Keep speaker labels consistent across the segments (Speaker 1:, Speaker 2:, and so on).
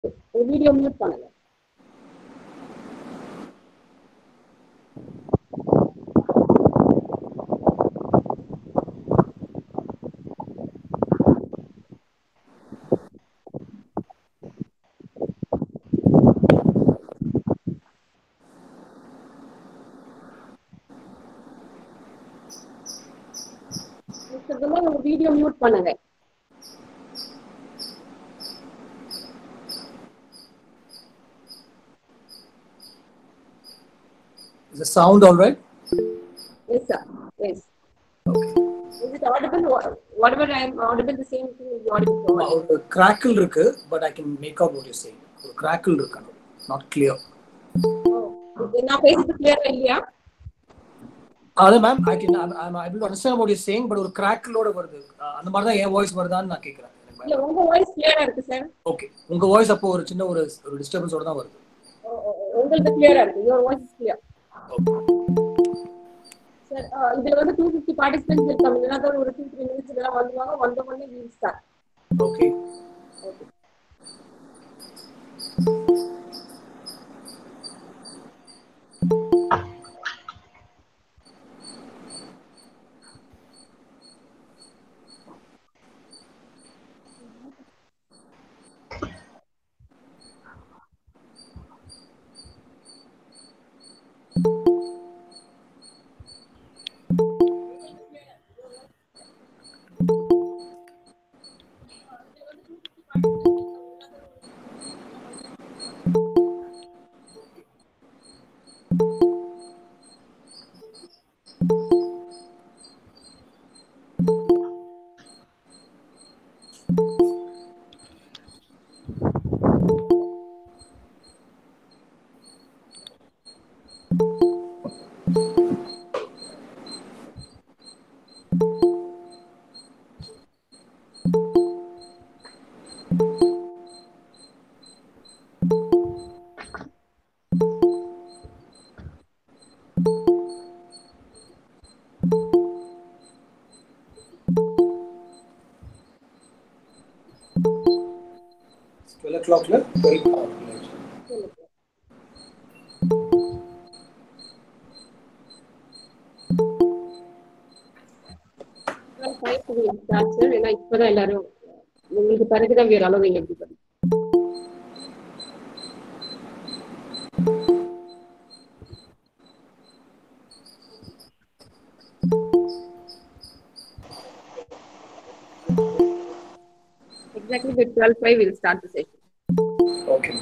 Speaker 1: Video mute பண்ணுங்க mister Vinay உங்க video mute பண்ணுங்க
Speaker 2: Is the sound all right?
Speaker 1: Yes, sir. Yes.
Speaker 2: Okay.
Speaker 1: Is it audible? Wha- Whatever I am audible, the same thing is audible. to all.
Speaker 2: ஒரு crackle இருக்கு but I can make out what you're saying. ஒரு crackle இருக்கு not clear.
Speaker 1: Oh, நான் பேசுறது கிளியரா இல்லையா
Speaker 2: அது ma'am I can I'm I will understand what you saying but ஒரு கிராக்கிளோட வருது அஹ் அந்த மாதிரி தான் என் வாய்ஸ் வருதான்னு நான் கேட்குறேன்
Speaker 1: இல்ல உங்க வாய்ஸ் கிளியரா இருக்கு சார்
Speaker 2: ஓகே உங்க வாய்ஸ் அப்போ ஒரு சின்ன ஒரு ஒரு டிஸ்டர்பன்ஸோட தான் வருது
Speaker 1: உங்களுக்கு கிளியரா இருக்கு your voice is clear
Speaker 2: okay
Speaker 1: sir இதுல வந்து டூ ஃபிஃப்டி பார்ட்டிசிபென்ட்ஸ் இருக்காங்க இல்லைனா ஒரு டூ த்ரீ மினிட்ஸ் இதெல்லாம் வந்துருவாங்க வந்த உடனே we'll start
Speaker 2: okay
Speaker 1: okay
Speaker 2: twelve ஓ கிளாக்ல டுவெல்
Speaker 1: ஃபைவ் ஸ்டார்ட் சார் ஏன்னா இப்பதான் எல்லாரும் உங்களுக்கு பிறகுதான் வேற அளவு எப்படி பண்ணி Exactly with 12.5 we'll start the session.
Speaker 2: Okay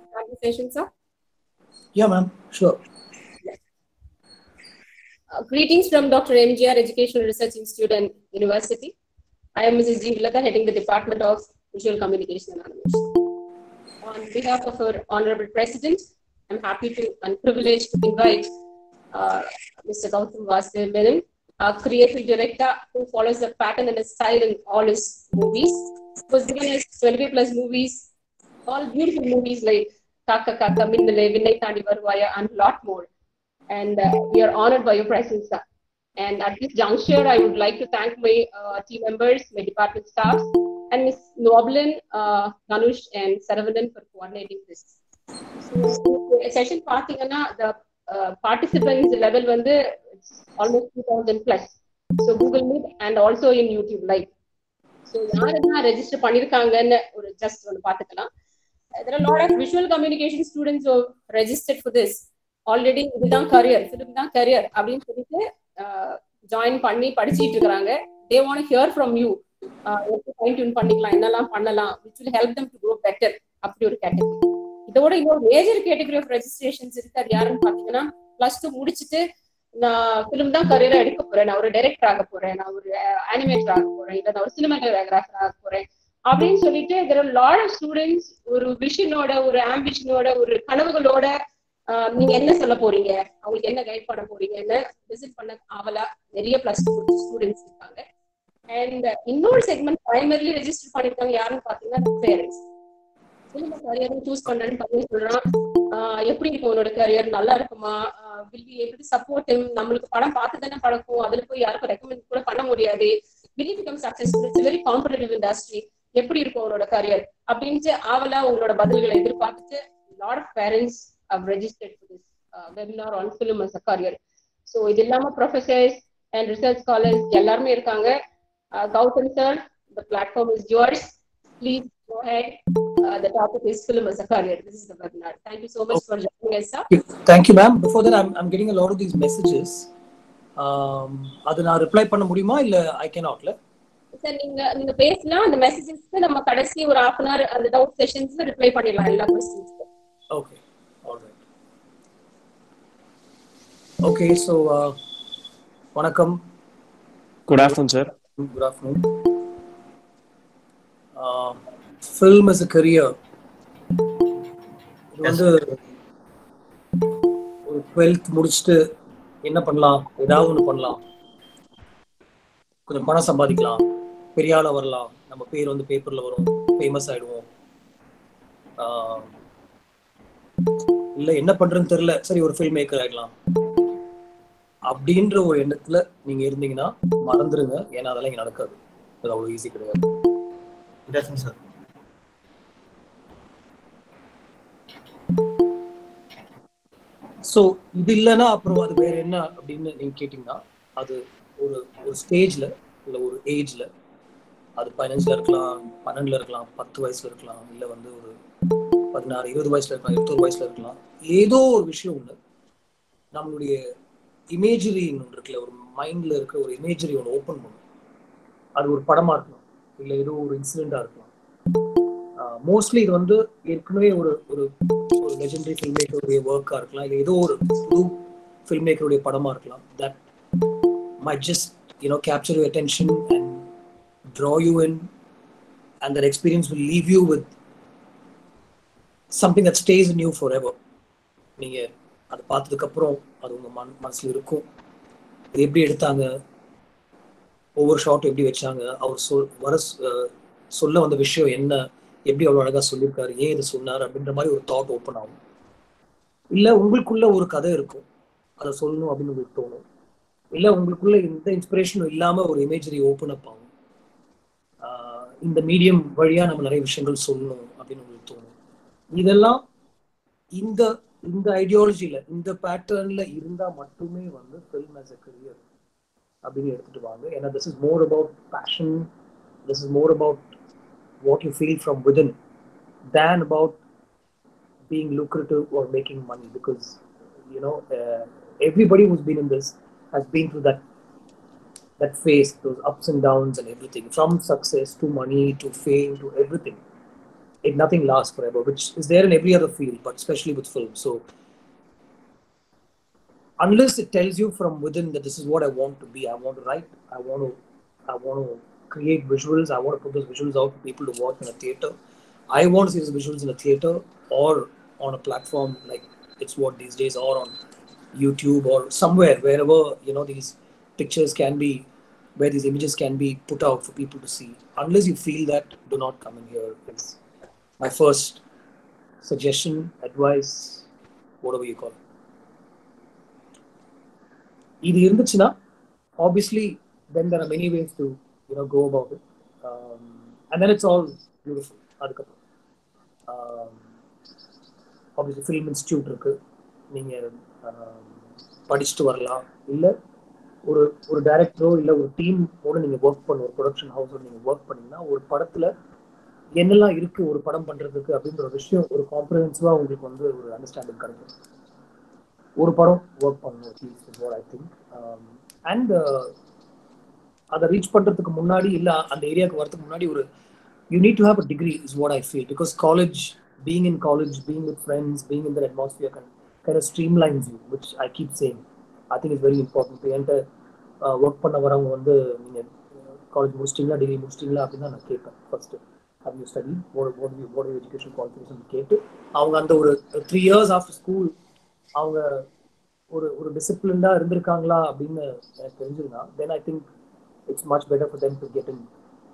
Speaker 1: start the session, sir?
Speaker 2: Yeah, ma'am. Sure.
Speaker 1: Uh, greetings from Dr. MGR Educational Research Institute and University. I am Mrs. G. Vilaka, heading the Department of Visual Communication and Animation. On behalf of our Honorable President, I'm happy to and privileged to invite uh, Mr. Gautam Vasudev Menon, a creative director who follows the pattern and the style in all his movies. He was given us 25 plus movies, all beautiful movies like Kaka Kaka, Minnale, Vinnai Tandi Varuvaya, and lot more. And uh, we are honored by your presence, sir. And at this juncture, I would like to thank my uh, team members, my department staffs, and Ms. Noblin, uh, Ganush, and Saravanan for coordinating this. So, session பார்த்தீங்கன்னா the uh, participants level வந்து it's almost 2000 plus. So Google Meet and also in YouTube Live. So யாரெல்லாம் register பண்ணிருக்காங்கன்னு ஒரு just ஒன்று பார்த்துக்கலாம் there are a lot of visual communication students who have registered for this already இதுதான் career film தான் career அப்படின்னு சொல்லிட்டு join பண்ணி படிச்சிட்டு இருக்கிறாங்க they want hear from you எப்படி ஃபைன் டியூன் பண்ணிக்கலாம் என்னெல்லாம் பண்ணலாம் which will help them to grow better அப்படி ஒரு கேட்டகரி இதோட இன்னொரு மேஜர் கேட்டகரி ஆஃப் ரெஜிஸ்ட்ரேஷன்ஸ் இருக்கு அது யாருன்னு பாத்தீங்கன்னா பிளஸ் டூ முடிச்சுட்டு நான் ஃபிலிம் தான் கரியரா எடுக்க போறேன் நான் ஒரு டைரக்டர் ஆக போறேன் நான் ஒரு அனிமேட்டர் ஆக போறேன் இல்ல நான் ஒரு சினிமாட்டோகிராஃபர் ஆக போறேன் அப்படின்னு சொல்லிட்டு தெர் லாட் ஆஃப் ஸ்டூடெண்ட்ஸ் ஒரு விஷனோட ஒரு ஆம்பிஷனோட ஒரு கனவுகளோட நீங்க என்ன சொல்ல போறீங்க அவங்களுக்கு என்ன கைட் பண்ண போறீங்கன்னு விசிட் பண்ண ஆவலா நிறைய பிளஸ் டூ ஸ்டூடெண்ட்ஸ் இருக்காங்க அண்ட் இன்னொரு செக்மெண்ட் பிரைமரிலி ரெஜிஸ்டர் பண்ணிருக்காங்க யாருன்னு பாத்தீங்கன்னா பேரண்ட்ஸ் சினிமா கரியர் சூஸ் பண்றேன்னு பண்ணி சொல்றான் எப்படி இருக்கும் உன்னோட கரியர் நல்லா இருக்குமா வில் பி எப்படி சப்போர்ட் நம்மளுக்கு படம் பார்த்து தானே பழக்கம் அதுல போய் யாருக்கும் ரெக்கமெண்ட் கூட பண்ண முடியாது will become successful it's very competitive industry எப்படி இருக்கும் உங்களோட கரியர் அப்படின்ட்டு ஆவலா உங்களோட பதில்களை எதிர்பார்த்துட்டு lot of parents have registered for this uh, webinar on film as a career. So இது இல்லாம professors and research scholars எல்லாருமே இருக்காங்க Gautham sir the platform is yours please go ahead uh, the topic is film as a career this is the webinar thank you so much for joining us sir
Speaker 2: Thank you, ma'am. Before that, I'm, I'm getting a lot of these messages. Um, அது நான் reply பண்ண முடியுமா இல்ல ஐ கேனாட்ல
Speaker 1: sir நீங்க நீங்க பேசலாம் அந்த மெசேஜஸ்க்கு நம்ம கடைசி ஒரு ஹாஃப் அன் ஹவர் அந்த டவுட் செஷன்ஸ்ல ரிப்ளை பண்ணிடலாம் எல்லா கொஸ்டின்ஸ்க்கு
Speaker 2: ஓகே ஆல்ரைட் ஓகே ஸோ வணக்கம்
Speaker 3: good afternoon sir
Speaker 2: good afternoon film is a career இது வந்து ஒரு டுவெல்த் முடிச்சுட்டு என்ன பண்ணலாம் ஏதாவது ஒன்று பண்ணலாம் கொஞ்சம் பணம் சம்பாதிக்கலாம் பெரிய ஆளா வரலாம் நம்ம பேர் வந்து பேப்பர்ல வரும் ஃபேமஸ் ஆயிடுவோம் ஆஹ் இல்ல என்ன பண்றதுன்னு தெரியல சரி ஒரு ஃபில்ம் மேக்கர் ஆயிடலாம் அப்படின்ற ஒரு எண்ணத்துல நீங்க இருந்தீங்கன்னா மறந்துருங்க ஏன்னா அதெல்லாம் இங்க நடக்காது அது அவ்வளவு ஈஸி கிடையாது
Speaker 4: Definitely, sir.
Speaker 2: ஸோ இது இல்லைன்னா அப்புறம் அது வேற என்ன அப்படின்னு நீங்க கேட்டீங்கன்னா அது ஒரு ஒரு ஸ்டேஜ்ல இல்ல ஒரு ஏஜ்ல அது பதினஞ்சுல இருக்கலாம் பன்னெண்டுல இருக்கலாம் பத்து வயசுல இருக்கலாம் இல்ல வந்து ஒரு பதினாறு இருபது வயசுல இருக்கலாம் இருபத்தொரு வயசுல இருக்கலாம் ஏதோ ஒரு விஷயம் ஒண்ணு நம்மளுடைய இமேஜரி ஒன்று இருக்குல்ல ஒரு மைண்ட்ல இருக்கிற ஒரு இமேஜரி ஒன்று ஓப்பன் பண்ணும் அது ஒரு படமா இருக்கலாம் இல்ல ஏதோ ஒரு இன்சிடென்டா இருக்கலாம் மோஸ்ட்லி இது வந்து ஏற்கனவே ஒரு ஒரு ஒரு லெஜெண்டரி ஃபில்ம் மேக்கருடைய ஒர்க்கா இருக்கலாம் இல்லை ஏதோ ஒரு புது ஃபில்ம் மேக்கருடைய படமா இருக்கலாம் that my just you know capture you attention and draw you in and that experience will leave you with something that stays in you forever நீங்க அதை பார்த்ததுக்கு அப்புறம் அது உங்க மன மனசுல இருக்கும் இது எப்படி எடுத்தாங்க ஒவ்வொரு ஷாட்டும் எப்படி வச்சாங்க அவர் சொல் வர அஹ், சொல்ல வந்த விஷயம் என்ன எப்படி அவ்வளோ அழகா சொல்லியிருக்காரு ஏன் இதை சொன்னார் அப்படின்ற மாதிரி ஒரு தாட் ஓப்பன் ஆகும் இல்ல உங்களுக்குள்ள ஒரு கதை இருக்கும் அதை சொல்லணும் அப்படின்னு உங்களுக்கு தோணும் இல்ல உங்களுக்குள்ள எந்த இன்ஸ்பிரேஷனும் இல்லாம ஒரு இமேஜரி ஓப்பன் அப் ஆகும் ஆஹ் இந்த மீடியம் வழியா நம்ம நிறைய விஷயங்கள் சொல்லணும் அப்படின்னு உங்களுக்கு தோணும் இதெல்லாம் இந்த இந்த ஐடியாலஜில இந்த பேட்டர்ன்ல இருந்தா மட்டுமே வந்து ஃபில்ம் ஆஸ் அ கரியர் அப்படின்னு எடுத்துட்டு வாங்க ஏன்னா this is more about passion this is more about what you feel from within then about being lucrative or making money because you know uh, everybody who's been in this has been through that that phase those ups and downs and everything from success to money to fame to everything it nothing lasts forever, which is there in every other field, but especially with film. So unless it tells you from within that this is what I want to be, I want to write, I want to, I want to create visuals, I want to put those visuals out for people to watch in a theater. I want to see those visuals in a theater or on a platform like it's what these days or on YouTube or somewhere wherever you know these pictures can be where these images can be put out for people to see. Unless you feel that, do not come in here. It's my first suggestion, advice, whatever you call it. இது இருந்துச்சுன்னா obviously then there are many ways to you know go about it um, and then it's all beautiful அதுக்கப்புறம் um, obviously film institute இருக்கு நீங்க um, படிச்சுட்டு வரலாம் இல்ல ஒரு ஒரு டைரக்டரோ இல்ல ஒரு டீமோட நீங்க ஒர்க் பண்ண ஒரு ப்ரொடக்ஷன் ஹவுஸோட நீங்க ஒர்க் பண்ணீங்கன்னா ஒரு படத்துல என்னெல்லாம் இருக்கு ஒரு படம் பண்றதுக்கு அப்படின்ற ஒரு விஷயம் ஒரு காம்ப்ரஹென்சிவா உங்களுக்கு வந்து ஒரு அண்டர்ஸ்டாண்டிங் கிடைக்கும் ஒரு படம் ஒர்க் பண்ணணும் at least what I think and அதை ரீச் பண்றதுக்கு முன்னாடி இல்ல அந்த ஏரியாவுக்கு வரதுக்கு முன்னாடி ஒரு you need to have a degree is what I feel because college being in college being with friends being in the atmosphere can kind of streamlines you which I keep same I think is very important என்கிட்ட work பண்ண வரவங்க வந்து நீங்கள் college முடிச்சிட்டிங்களா degree முடிச்சிட்டிங்களா அப்படின்னு தான் நான் கேட்பேன் first how you study what what you what your education qualification கேட்டு அவங்க அந்த ஒரு த்ரீ இயர்ஸ் ஆஃப்டர் ஸ்கூல் அவங்க ஒரு ஒரு டிசிப்ளின்டா இருந்திருக்காங்களா அப்படின்னு எனக்கு தெரிஞ்சதுன்னா then I think it's much better for them to get in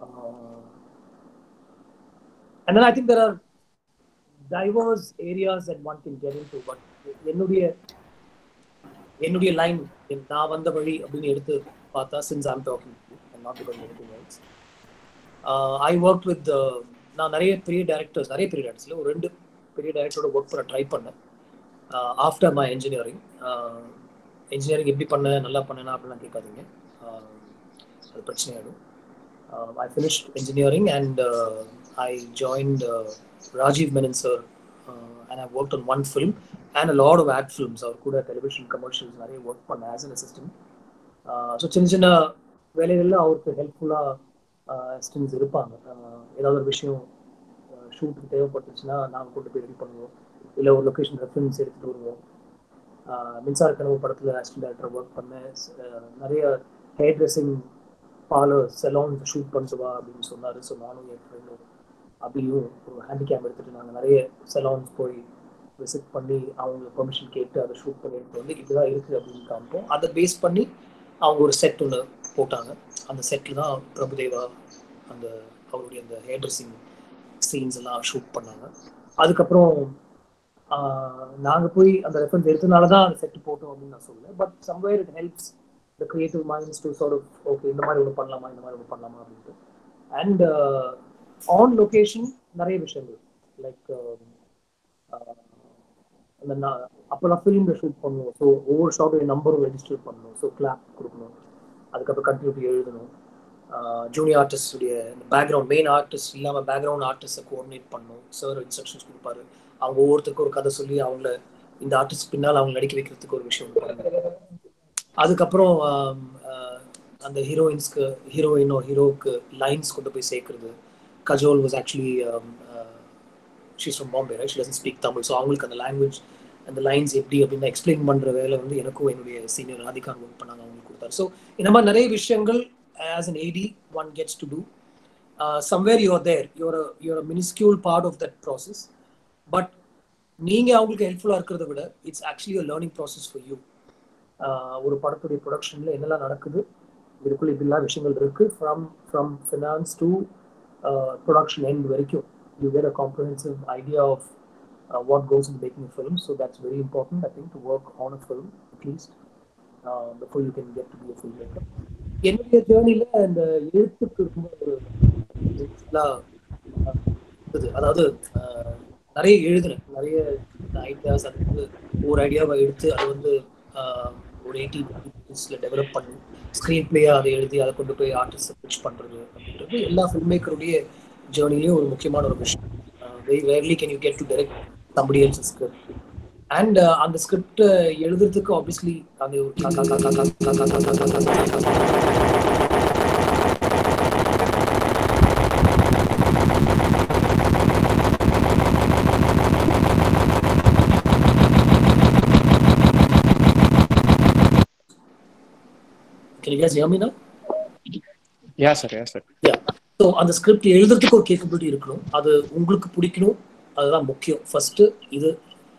Speaker 2: and then I think there are diverse areas and one can get in to but என்னுடைய என்னுடைய லைன் நான் வந்த வழி அப்படின்னு எடுத்து பார்த்தா since I'm talking not because anything else I work with நான் நிறைய பெரிய டேரக்டர்ஸ் நிறைய பெரிய டேரக்டர்ஸில் ஒரு ரெண்டு பெரிய டேரக்டரோட ஒர்க் பண்ண ட்ரை பண்ணேன் ஆஃப்டர் மை இன்ஜினியரிங் இன்ஜினியரிங் எப்படி பண்ண நல்லா பண்ணேனா அப்படிலாம் கேட்காதீங்க அது பிரச்சனையாகும் I finish engineering and I joined Rajiv Menon sir and I work on one film and a lot of ad films அவர் கூட டெலிவிஷன் கமர்ஷியல்ஸ் நிறைய ஒர்க் பண்ணேன் ஆஸ் அன் அசிஸ்டன்ட் ஸோ சின்ன சின்ன வேலைகளில் அவருக்கு ஹெல்ப்ஃபுல்லாக அசிஸ்டன்ஸ் இருப்பாங்க ஏதாவது ஒரு விஷயம் ஷூட்டுக்கு தேவைப்பட்டுச்சுன்னா நாங்கள் கொண்டு போய் ரெடி பண்ணுவோம் இல்லை ஒரு லொக்கேஷன் ரெஃபரன்ஸ் எடுத்துகிட்டு வருவோம் மின்சார கனவு படத்தில் அசிஸ்டன்ட் டேரக்டர் ஒர்க் பண்ணேன் நிறைய hair dressing parlour salon shoot பண்ணுவா அப்படின்னு சொன்னார் ஸோ நானும் என் ஃப்ரெண்டும் அப்படியும் ஒரு ஹேண்டிகேம் எடுத்துகிட்டு நாங்கள் நிறைய செலான்ஸ் போய் விசிட் பண்ணி அவங்க பெர்மிஷன் கேட்டு அதை ஷூட் பண்ணி எடுத்து வந்து இப்படிதான் இருக்குது அப்படின்னு காமிப்போம் அதை பேஸ் பண்ணி அவங்க ஒரு செட் ஒன்று போட்டாங்க அந்த செட்டில் தான் பிரபுதேவா அந்த அவருடைய அந்த ஹேர் ட்ரெஸ்ஸிங் சீன்ஸ் எல்லாம் ஷூட் பண்ணாங்க அதுக்கப்புறம் நாங்கள் போய் அந்த ரெஃபரன்ஸ் எடுத்தனால தான் அந்த செட்டு போட்டோம் அப்படின்னு நான் சொல்லலை but somewhere it helps the creative minds to sort of okay இந்த மாதிரி ஒன்று பண்ணலாமா இந்த மாதிரி ஒன்று பண்ணலாமா அப்படின்ட்டு அண்ட் ஆன் லொக்கேஷன் நிறைய விஷயங்கள் லைக் அந்த நான் அப்போல்லாம் ஃபிலிமில் ஷூட் பண்ணுவோம் ஸோ ஒவ்வொரு ஷாட்டையும் நம்பரும் ரெஜிஸ்டர் பண்ணணும் ஸோ கிளாப் கொடுக்கணும் அதுக்கப்புறம் கண்டினியூட்டி எழுதணும் ஜூனியர் ஆர்டிஸ்டுடைய பேக்ரவுண்ட் மெயின் ஆர்டிஸ்ட் இல்லாமல் பேக்ரவுண்ட் ஆர்டிஸ்ட்டை கோஆர்டினேட் பண்ணணும் சார் இன்ஸ்ட்ரக்ஷன்ஸ் கொடுப்பாரு அவங்க ஒவ்வொருத்தருக்கும் ஒரு கதை சொல்லி அவங்கள இந்த ஆர்டிஸ்ட் பின்னால் அவங்க நடிக்க வைக்கிறதுக்கு ஒரு விஷயம் அதுக்கப்புறம் அந்த ஹீரோயின்ஸ்க்கு ஹீரோயினோ ஹீரோவுக்கு லைன்ஸ் கொண்டு போய் சேர்க்கறது Kajol was actually she's from Bombay right she doesn't speak Tamil so அவங்களுக்கு அந்த லாங்குவேஜ் அந்த லைன்ஸ் எப்படி அப்படின்னு எக்ஸ்பிளைன் பண்ணுற வேலை வந்து எனக்கும் என்னுடைய சீனியர் ராதிகான் ஒர்க் பண்ணாங்க அவங்களுக்கு கொடுத்தாரு ஸோ இந்த மாதிரி நிறைய விஷயங்கள் as an AD one gets to do somewhere you're there you're you're minuscule part of that process but நீங்கள் அவங்களுக்கு ஹெல்ப்ஃபுல்லாக இருக்கிறத விட it's actually a learning process for you ஒரு படத்துடைய ப்ரொடக்ஷனில் என்னெல்லாம் நடக்குது இதுக்குள்ள இப்படிலாம் விஷயங்கள் இருக்குது from from finance to production end வரைக்கும் you get a comprehensive idea of what goes in making film so that's very important I think to work on a film at least before you can get to be a filmmaker என்னுடைய ஜேர்னியில் இந்த எழுத்துக்கு ரொம்ப ஒரு இருந்தது அதாவது நிறைய எழுதுனேன் நிறைய ஐடியாஸ் அது வந்து ஒரு ஐடியாவை எடுத்து அது வந்து ஒரு எயிட்டி மினிட்ஸில் டெவலப் பண்ணி ஸ்க்ரீன் பிளேயாக அதை எழுதி அதை கொண்டு போய் ஆர்டிஸ்ட் பிச் பண்ணுறது அப்படின்றது எல்லா ஃபில்ம் மேக்கருடைய ஜேர்னிலையும் ஒரு முக்கியமான ஒரு விஷயம் very rarely can you get to direct somebody else script and அந்த ஸ்கிரிப்ட் எழுதுறதுக்கு ஆப்வியஸ்லி அந்த Can you guys hear me now?
Speaker 3: Yeah, sir. Yeah, sir.
Speaker 2: So அந்த ஸ்கிரிப்ட் எழுதுறதுக்கு ஒரு கேப்பபிலிட்டி இருக்கணும் அது உங்களுக்கு பிடிக்கணும் அதுதான் முக்கியம் ஃபர்ஸ்ட் இது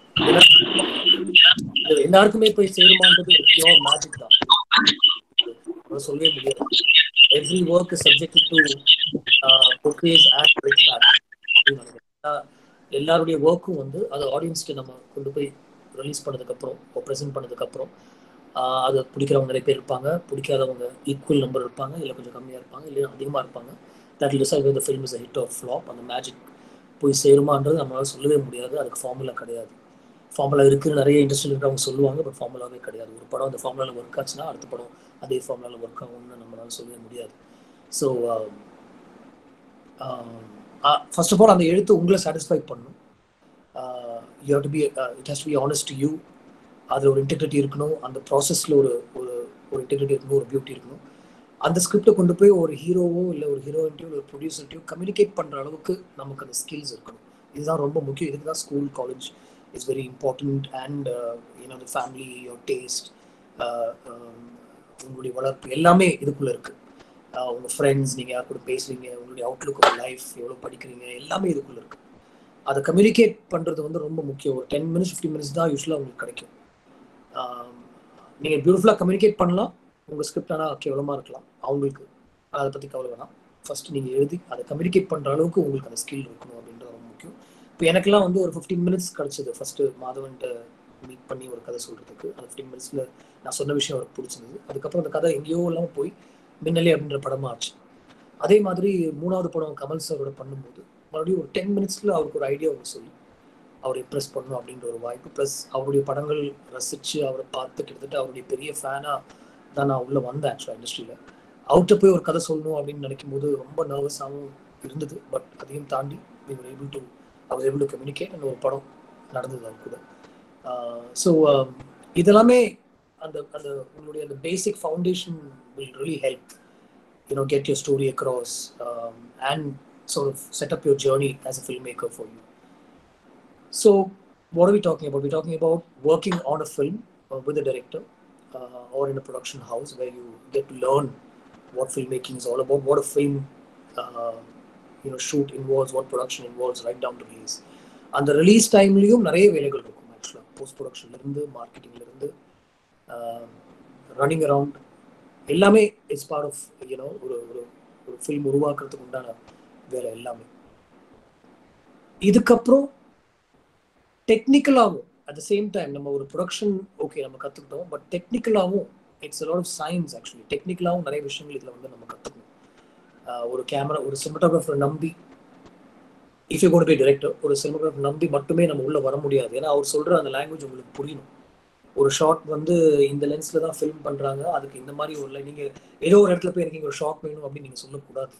Speaker 2: இது எல்லாருக்குமே போய் சேருமான்றது பியோர் மேஜிக் தான் அதை சொல்லவே முடியாது every work is subject to bouquets and எல்லாருடைய ஒர்க்கும் வந்து அது ஆடியன்ஸ்க்கு நம்ம கொண்டு போய் ரிலீஸ் பண்ணதுக்கப்புறம் ப்ரெசென்ட் பண்ணதுக்கப்புறம் அது பிடிக்கிறவங்க நிறைய பேர் இருப்பாங்க பிடிக்காதவங்க ஈக்குவல் நம்பர் இருப்பாங்க இல்லை கொஞ்சம் கம்மியாக இருப்பாங்க இல்லை அதிகமாக இருப்பாங்க that will decide whether the film is a hit or flop அந்த மேஜிக் போய் சேருமான்றது நம்மளால சொல்லவே முடியாது அதுக்கு ஃபார்முலா கிடையாது ஃபார்முலா இருக்குன்னு நிறைய இண்டஸ்ட்ரியில் இருக்கிறவங்க சொல்லுவாங்க பட் ஃபார்முலாவே கிடையாது ஒரு படம் அந்த ஃபார்முலாவில் ஒர்க் ஆச்சுன்னா அடுத்த படம் அதே ஃபார்முலாவில் ஒர்க் ஆகும்னு நம்மளால சொல்லவே முடியாது ஸோ ஃபர்ஸ்ட் ஆஃப் ஆல் அந்த எழுத்து உங்களை சாட்டிஸ்ஃபை பண்ணும் you have to be it has to be honest to you அதில் ஒரு இன்டெகிரிட்டி இருக்கணும் அந்த ப்ராசஸில் ஒரு ஒரு ஒரு இன்டெகிரிட்டி இருக்கணும் ஒரு பியூட்டி இருக்கணும் அந்த ஸ்கிரிப்டை கொண்டு போய் ஒரு ஹீரோவோ இல்லை ஒரு ஹீரோயின்ட்டையோ ஒரு ப்ரொடியூசர்ட்டையோ கம்யூனிகேட் பண்ணுற அளவுக்கு நமக்கு அந்த ஸ்கில்ஸ் இருக்கணும் இதுதான் ரொம்ப முக்கியம் இதுக்கு தான் school college is very important and you know the family your taste உங்களுடைய வளர்ப்பு எல்லாமே இதுக்குள்ளே இருக்குது உங்கள் ஃப்ரெண்ட்ஸ் நீங்கள் யார் கூட பேசுறீங்க உங்களுடைய அவுட்லுக் ஆஃப் லைஃப் எவ்வளோ படிக்கிறீங்க எல்லாமே இதுக்குள்ளே இருக்குது அதை கம்யூனிகேட் பண்ணுறது வந்து ரொம்ப முக்கியம் ஒரு டென் மினிட்ஸ் ஃபிஃப்டி மினிட்ஸ் தான் யூஸ்வலாக உங்களுக்கு கிடைக்கும் நீங்கள் பியூட்டிஃபுல்லாக கம்யூனிகேட் பண்ணலாம் உங்கள் ஸ்கிரிப்ட் ஆனால் கேவலமாக இருக்கலாம் அவங்களுக்கு அதை பற்றி கவலை வேணாம் ஃபர்ஸ்ட் நீங்கள் எழுதி அதை கம்யூனிகேட் பண்ணுற அளவுக்கு உங்களுக்கு அந்த ஸ்கில் இருக்கணும் அப்படின்றது ரொம்ப முக்கியம் இப்போ எனக்கெல்லாம் வந்து ஒரு ஃபிஃப்டீன் மினிட்ஸ் கிடச்சிது ஃபஸ்ட்டு மாதவன்ட்ட மீட் பண்ணி ஒரு கதை சொல்கிறதுக்கு அந்த ஃபிஃப்டீன் மினிட்ஸில் நான் சொன்ன விஷயம் அவருக்கு பிடிச்சிருந்தது அதுக்கப்புறம் அந்த கதை எங்கேயோ எல்லாம் போய் மின்னலே அப்படின்ற படமாக ஆச்சு அதே மாதிரி மூணாவது படம் கமல் சாரோட பண்ணும்போது மறுபடியும் ஒரு டென் மினிட்ஸில் அவருக்கு ஒரு ஐடியா ஒன்று சொல்லி அவர் இம்ப்ரெஸ் பண்ணணும் அப்படின்ற ஒரு வாய்ப்பு ப்ளஸ் அவருடைய படங்கள் ரசித்து அவரை பார்த்து கிட்டத்தட்ட அவருடைய பெரிய ஃபேனாக தான் நான் உள்ளே வந்தேன் ஆக்சுவலாக இண்டஸ்ட்ரியில் அவர்கிட்ட போய் ஒரு கதை சொல்லணும் அப்படின்னு நினைக்கும் போது ரொம்ப நர்வஸாகவும் இருந்தது பட் அதையும் தாண்டி வி வர் ஏபிள் டு அவர் ஏபிள் டு கம்யூனிகேட் அந்த ஒரு படம் நடந்தது அவர் கூட ஸோ இதெல்லாமே அந்த அந்த உங்களுடைய அந்த basic foundation will really help you know get your story across and sort of set up your journey as a filmmaker for you. So, what are we talking about? We're talking about working on a film uh, with a director uh, or in a production house where you get to learn what filmmaking is all about, what a film uh, you know shoot involves, what production involves, right down to release. அந்த release டைம்லேயும் நிறைய வேலைகள் இருக்கும் ஆக்சுவலாக post ப்ரொடக்ஷன்லேருந்து மார்க்கெட்டிங்லேருந்து running around எல்லாமே it's part of you know ஒரு ஒரு ஒரு ஃபில்ம் உருவாக்குறதுக்கு உண்டான வேலை எல்லாமே இதுக்கப்புறம் டெக்னிக்கலாகவும் அட் த சேம் டைம் நம்ம ஒரு ப்ரொடக்ஷன் ஓகே நம்ம கற்றுக்கிட்டோம் பட் டெக்னிக்கலாகவும் it's lot of science actually டெக்னிக்கலாகவும் நிறைய விஷயங்கள் இதில் வந்து நம்ம கற்றுக்கணும் ஒரு கேமரா ஒரு சினிமட்டோகிராஃபரை நம்பி if you got by director ஒரு சினிமோகிராஃபர் நம்பி மட்டுமே நம்ம உள்ளே வர முடியாது ஏன்னா அவர் சொல்கிற அந்த லாங்குவேஜ் உங்களுக்கு புரியணும் ஒரு ஷார்ட் வந்து இந்த லென்ஸில் தான் ஃபில்ம் பண்ணுறாங்க அதுக்கு இந்த மாதிரி ஒரு நீங்கள் ஏதோ ஒரு இடத்துல போய் எனக்கு ஒரு ஷார்ட் வேணும் அப்படின்னு நீங்கள் சொல்லக்கூடாது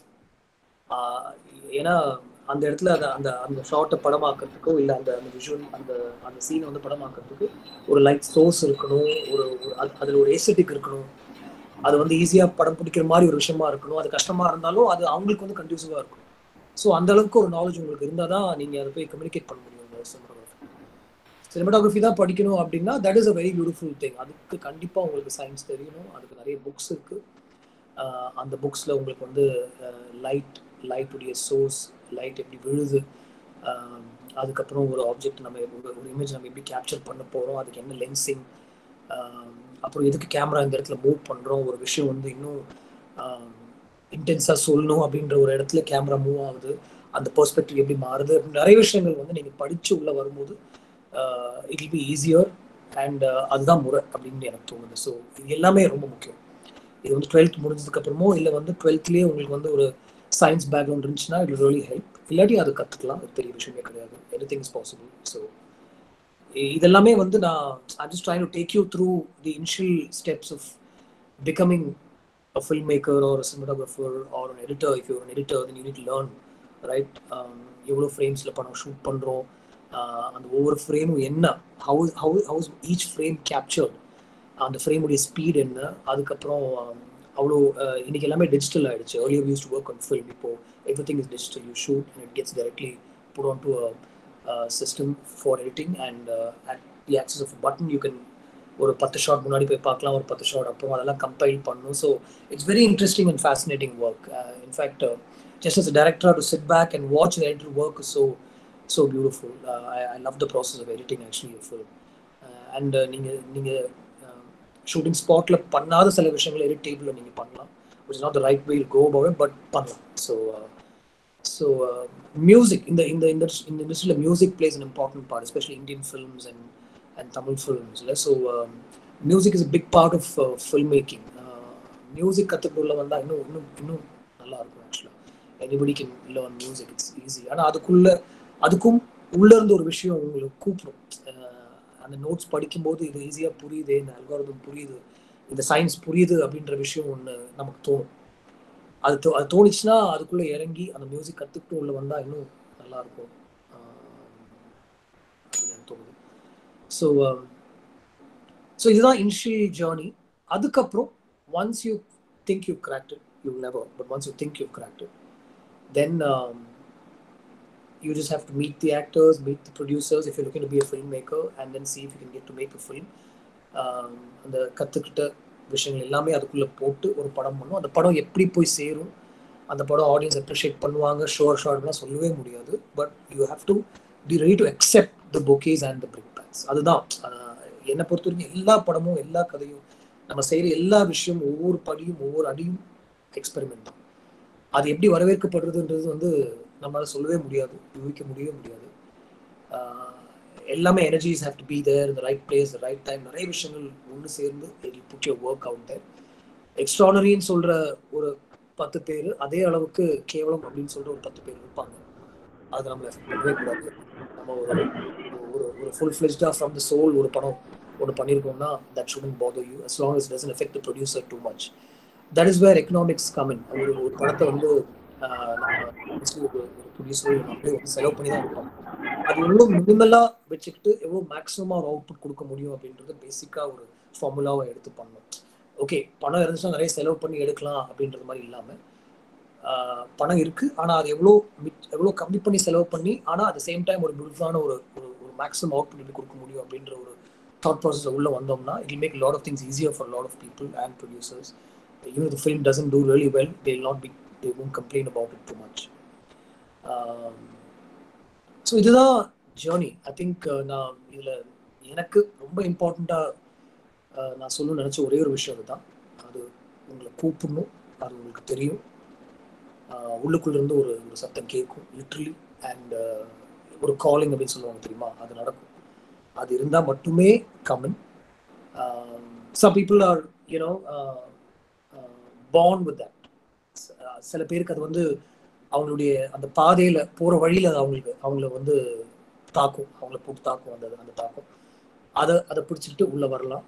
Speaker 2: ஏன்னா அந்த இடத்துல அந்த அந்த அந்த ஷார்ட்டை படமாக்குறதுக்கோ இல்லை அந்த அந்த விஷுவல் அந்த அந்த சீனை வந்து படமாக்குறதுக்கு ஒரு லைட் சோர்ஸ் இருக்கணும் ஒரு அதில் ஒரு ஏஸ்தட்டிக் இருக்கணும் அது வந்து ஈஸியாக படம் பிடிக்கிற மாதிரி ஒரு விஷயமா இருக்கணும் அது கஷ்டமாக இருந்தாலும் அது அவங்களுக்கு வந்து கண்டியூசிவாக இருக்கும் ஸோ அந்த அளவுக்கு ஒரு நாலேஜ் உங்களுக்கு இருந்தால் தான் நீங்கள் அதை போய் கம்யூனிகேட் பண்ண முடியும் இந்த சினிமாட்டோகிராஃபி சினிமாட்டோகிராஃபி தான் படிக்கணும் அப்படின்னா that is a very beautiful thing அதுக்கு கண்டிப்பாக உங்களுக்கு சயின்ஸ் தெரியணும் அதுக்கு நிறைய புக்ஸ் இருக்குது அந்த புக்ஸில் உங்களுக்கு வந்து லைட் லைட்டுடைய சோர்ஸ் லைட் எப்படி விழுது அதுக்கப்புறம் ஒரு ஆப்ஜெக்ட் நம்ம ஒரு இமேஜ் நம்ம எப்படி கேப்சர் பண்ண போகிறோம் அதுக்கு என்ன லென்சிங் அப்புறம் எதுக்கு கேமரா இந்த இடத்துல மூவ் பண்ணுறோம் ஒரு விஷயம் வந்து இன்னும் இன்டென்ஸாக சொல்லணும் அப்படின்ற ஒரு இடத்துல கேமரா மூவ் ஆகுது அந்த பெர்ஸ்பெக்டிவ் எப்படி மாறுது நிறைய விஷயங்கள் வந்து நீங்கள் படித்து உள்ளே வரும்போது it will be easier and அதுதான் முறை அப்படின்னு எனக்கு தோணுது ஸோ இது எல்லாமே ரொம்ப முக்கியம் இது வந்து டுவெல்த் முடிஞ்சதுக்கு அப்புறமோ இல்லை வந்து டுவெல்த்லேயே உங்களுக்கு வந்து ஒரு சயின்ஸ் பேக்ரவுண்ட் இருந்துச்சுன்னா இட் ரியலி ஹெல்ப் இல்லாட்டி அது கற்றுக்கலாம் அது பெரிய விஷயமே கிடையாது anything is possible so இதெல்லாமே வந்து நான் I just try to take you through the initial steps of becoming a filmmaker or a cinematographer or an editor if you're an editor then you need to learn right எவ்வளோ ஃப்ரேம்ஸில் படம் shoot பண்ணுறோம் அந்த ஒவ்வொரு ஃப்ரேமும் என்ன how how how's each frame captured அந்த ஃப்ரேமுடைய speed என்ன அதுக்கப்புறம் அவ்வளோ இன்னைக்கு எல்லாமே டிஜிட்டல் ஆயிடுச்சு earlier use to work on film இப்போ everything is digital you shoot and it gets directly put on to system for editing and at the access of button you can ஒரு பத்து shot முன்னாடி போய் பார்க்கலாம் ஒரு பத்து shot அப்புறம் அதெல்லாம் கம்பைல் பண்ணும் so it's very interesting and fascinating work in fact just as director to sit back and watch the editor work so so beautiful I love the process of editing actually film and நீங்கள் நீங்கள் shooting ஸ்பாட்டில் பண்ணாத சில விஷயங்கள் edit டேபிளில் நீங்கள் பண்ணலாம் which is not the right way go about but பண்ணலாம் ஸோ ஸோ மியூசிக் இந்த இந்த இந்த இந்த இண்டஸ்ட்ரியில் music plays an important part especially Indian films and and Tamil ஃபில்ம்ஸில் so music is a big part of filmmaking music கற்றுக்குள்ள வந்தால் இன்னும் இன்னும் இன்னும் நல்லா இருக்கும் ஆக்சுவலாக anybody can learn music it's easy ஆனால் அதுக்குள்ள அதுக்கும் உள்ள இருந்து ஒரு விஷயம் உங்களுக்கு கூப்பிடும் அந்த நோட்ஸ் படிக்கும்போது இது ஈஸியாக புரியுது இந்த அல்காரதம் புரியுது இந்த சயின்ஸ் புரியுது அப்படின்ற விஷயம் ஒன்று நமக்கு தோணும் அது தோ அது தோணுச்சுன்னா அதுக்குள்ளே இறங்கி அந்த மியூசிக் கற்றுக்கிட்டு உள்ள வந்தால் இன்னும் நல்லா இருக்கும் அப்படின்னு எனக்கு தோணுது ஸோ ஸோ இதுதான் இனிஷியல் ஜேர்னி அதுக்கப்புறம் once you think you cracked you never but once you think you cracked then you just have to meet the actors, meet the producers if you're looking to be a filmmaker, and then see if you can get to make a film. அந்த கற்றுக்கிட்ட விஷயங்கள் எல்லாமே அதுக்குள்ளே போட்டு ஒரு படம் பண்ணும் அந்த படம் எப்படி போய் சேரும் அந்த படம் ஆடியன்ஸ் அப்ரிஷியேட் பண்ணுவாங்க ஷோர் ஷார்ட்லாம் சொல்லவே முடியாது but you have to be ready to accept the bouquets and the brickbats அதுதான் என்னை பொறுத்த வரைக்கும் எல்லா படமும் எல்லா கதையும் நம்ம செய்கிற எல்லா விஷயமும் ஒவ்வொரு படியும் ஒவ்வொரு அடியும் எக்ஸ்பெரிமெண்ட் தான் அது எப்படி வரவேற்கப்படுறதுன்றது வந்து நம்மளால சொல்லவே முடியாது யூகிக்க முடியவே முடியாது எல்லாமே energies have to be there இந்த ரைட் பிளேஸ் ரைட் டைம் நிறைய விஷயங்கள் ஒன்று சேர்ந்து it put your work out there எக்ஸ்ட்ரானரின்னு சொல்கிற ஒரு பத்து பேர் அதே அளவுக்கு கேவலம் அப்படின்னு சொல்கிற ஒரு பத்து பேர் இருப்பாங்க அது நம்ம எஃபெக்ட் பண்ணவே கூடாது நம்ம ஒரு ஒரு ஒரு ஃபுல் ஃப்ளெஜ்டாக ஃப்ரம் த சோல் ஒரு படம் ஒன்று பண்ணியிருக்கோம்னா that shouldn't bother you as long is doesn't effect producer too much that is where economics come in ஒரு ஒரு படத்தை வந்து ஒரு ப்ரொடியூசர் அப்படியே வந்து செலவு பண்ணி தான் இருப்பாங்க அது எவ்வளோ மினிமலாக வச்சுக்கிட்டு எவ்வளோ மேக்ஸிமமாக ஒரு அவுட்புட் கொடுக்க முடியும் அப்படின்றது பேசிக்காக ஒரு ஃபார்முலாவை எடுத்து பண்ணணும் ஓகே பணம் இருந்துச்சுன்னா நிறைய செலவு பண்ணி எடுக்கலாம் அப்படின்றது மாதிரி இல்லாமல் பணம் இருக்குது ஆனால் அது எவ்வளோ எவ்வளோ கம்மி பண்ணி செலவு பண்ணி ஆனால் அட் சேம் டைம் ஒரு பியூட்டிஃபுல்லான ஒரு ஒரு மேக்ஸிமம் அவுட்புட் எப்படி கொடுக்க முடியும் அப்படின்ற ஒரு தாட் ப்ராசஸ் உள்ளே வந்தோம்னா it make lot of things easier for lot of people and producers even if the film doesn't do really well, they'll not be, they won't complain about it too much. Um, so இதுதான் journey I think நான் இதில் எனக்கு ரொம்ப இம்பார்ட்டண்ட்டாக நான் சொல்லணும்னு நினச்ச ஒரே ஒரு விஷயம் அதுதான் அது உங்களை கூப்பிடணும் அது உங்களுக்கு தெரியும் உள்ளுக்குள்ளேருந்து ஒரு ஒரு சத்தம் கேட்கும் லிட்ரலி அண்ட் ஒரு காலிங் அப்படின்னு சொல்லுவாங்க தெரியுமா அது நடக்கும் அது இருந்தால் மட்டுமே common some people are you know born with that சில பேருக்கு அது வந்து அவங்களுடைய அந்த பாதையில் போகிற வழியில் அது அவங்களுக்கு அவங்கள வந்து தாக்கும் அவங்கள போட்டு தாக்கும் அந்த அந்த தாக்கம் அதை அதை பிடிச்சிக்கிட்டு உள்ளே வரலாம்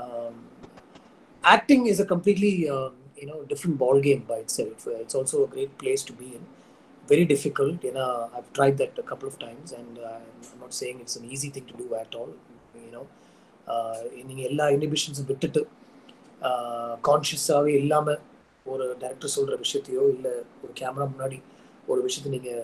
Speaker 2: acting is a completely you know different ball game by itself it's also a great place to be in very difficult ஏன்னா I've try that couple of times and I'm not saying it's an easy thing to do at all you know நீங்கள் எல்லா இனிபிஷன்ஸும் விட்டுட்டு கான்ஷியஸாகவே இல்லாமல் ஒரு director சொல்கிற விஷயத்தையோ இல்லை ஒரு camera முன்னாடி ஒரு விஷயத்தை நீங்கள்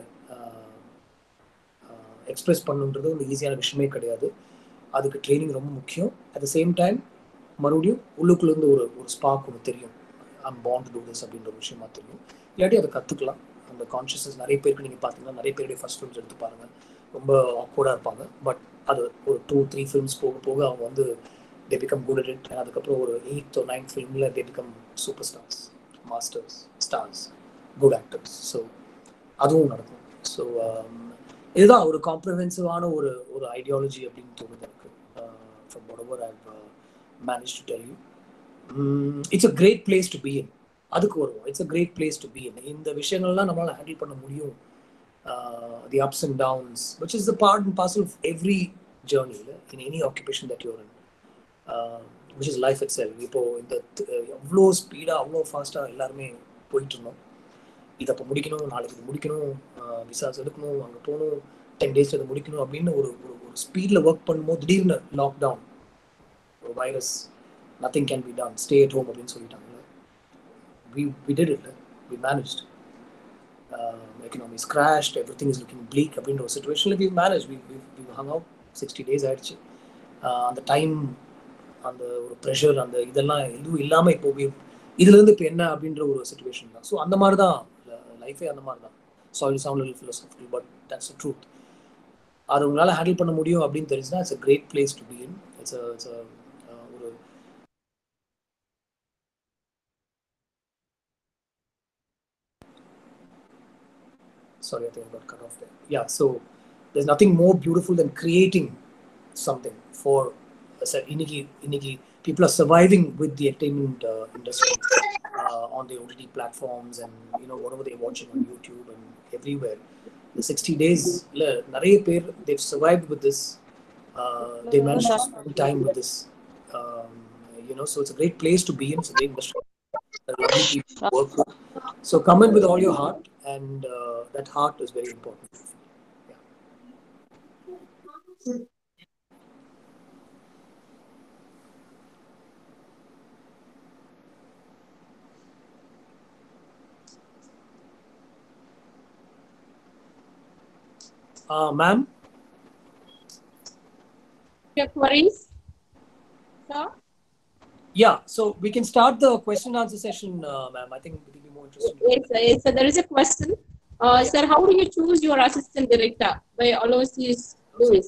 Speaker 2: எக்ஸ்பிரஸ் பண்ணுன்றது ஒரு ஈஸியான விஷயமே கிடையாது அதுக்கு ட்ரைனிங் ரொம்ப முக்கியம் அட் த சேம் டைம் மறுபடியும் உள்ளுக்குள்ளேருந்து ஒரு ஒரு ஸ்பார்க் ஒன்று தெரியும் ஐம் பாண்ட் டூ திஸ் அப்படின்ற ஒரு விஷயமா தெரியும் இல்லாட்டி அதை கற்றுக்கலாம் அந்த கான்ஷியஸ்னஸ் நிறைய பேருக்கு நீங்கள் பார்த்தீங்கன்னா நிறைய பேருடைய ஃபர்ஸ்ட் ஃபிலிம்ஸ் எடுத்து பாருங்கள் ரொம்ப ஆக்வர்டாக இருப்பாங்க பட் அது ஒரு டூ த்ரீ ஃபிலிம்ஸ் போக போக அவங்க வந்து they become good at it அதுக்கப்புறம் ஒரு எயித் ஒரு நைன்த் ஃபிலிமில் they become super stars masters stars good actors so அதுவும் நடக்கும் ஸோ இதுதான் ஒரு காம்ப்ரஹென்சிவான ஒரு ஒரு ஐடியாலஜி அப்படின்னு தோணுது எனக்கு from whatever I manage to tell you it's a great place to be in அதுக்கு வருவோம் it's a great place to be in இந்த விஷயங்கள்லாம் நம்மளால் ஹேண்டில் பண்ண முடியும் the ups and downs which is the part and parcel of every ஜேர்னியில் in any occupation that you're in which is life it sell இப்போ இந்த எவ்வளோ ஸ்பீடாக அவ்வளோ ஃபாஸ்ட்டாக எல்லாருமே போயிட்டு இருந்தோம் இதை அப்போ முடிக்கணும் நாளைக்கு இது முடிக்கணும் விசாஸ் எடுக்கணும் அங்கே போகணும் டென் டேஸ் இதை முடிக்கணும் அப்படின்னு ஒரு ஒரு ஒரு ஸ்பீடில் ஒர்க் பண்ணும்போது திடீர்னு லாக்டவுன் ஒரு virus nothing can be done stay at home அப்படின்னு சொல்லிட்டாங்க we we did it we managed economy crashed everything is looking bleak அப்படின்ற ஒரு சுச்சுவேஷனில் we manage we we hung out sixty days ஆயிடுச்சு அந்த டைம் அந்த ஒரு ப்ரெஷர் அந்த இதெல்லாம் எதுவும் இல்லாமல் இப்போ we- இதுல இருந்து இப்போ என்ன அப்படின்ற ஒரு சுச்சுவேஷன் தான் ஸோ அந்த மாதிரி தான் லைஃபே அந்த மாதிரி தான் sorry sound little philosophical but that's truth அது உங்களால் ஹேண்டில் பண்ண முடியும் அப்படின்னு தெரிஞ்சுன்னா it's a great place to be in it's it's ஒரு sorry, I think I got cut off there. Yeah, so there's nothing more beautiful than creating something for I said iniki iniki people are surviving with the entertainment uh, industry uh, on the OTT platforms and you know whatever they're watching on YouTube and everywhere. The 60 days, இல்ல, நிறைய பேர் they've survived with this. Uh, they managed to spend time with this. Um, you know, so it's a great place to be in. It's a great industry. A lovely people to work with. So come in with all your heart, and uh, that heart is very important. Uh, ma'am,
Speaker 1: Your queries? Sir?
Speaker 2: yeah. So we can start the question answer session, uh, ma'am. I think it will be more interesting.
Speaker 1: Yes, sir. yes, sir. There is a question. Uh, sir, how do you choose your assistant director by Aloysius Lewis?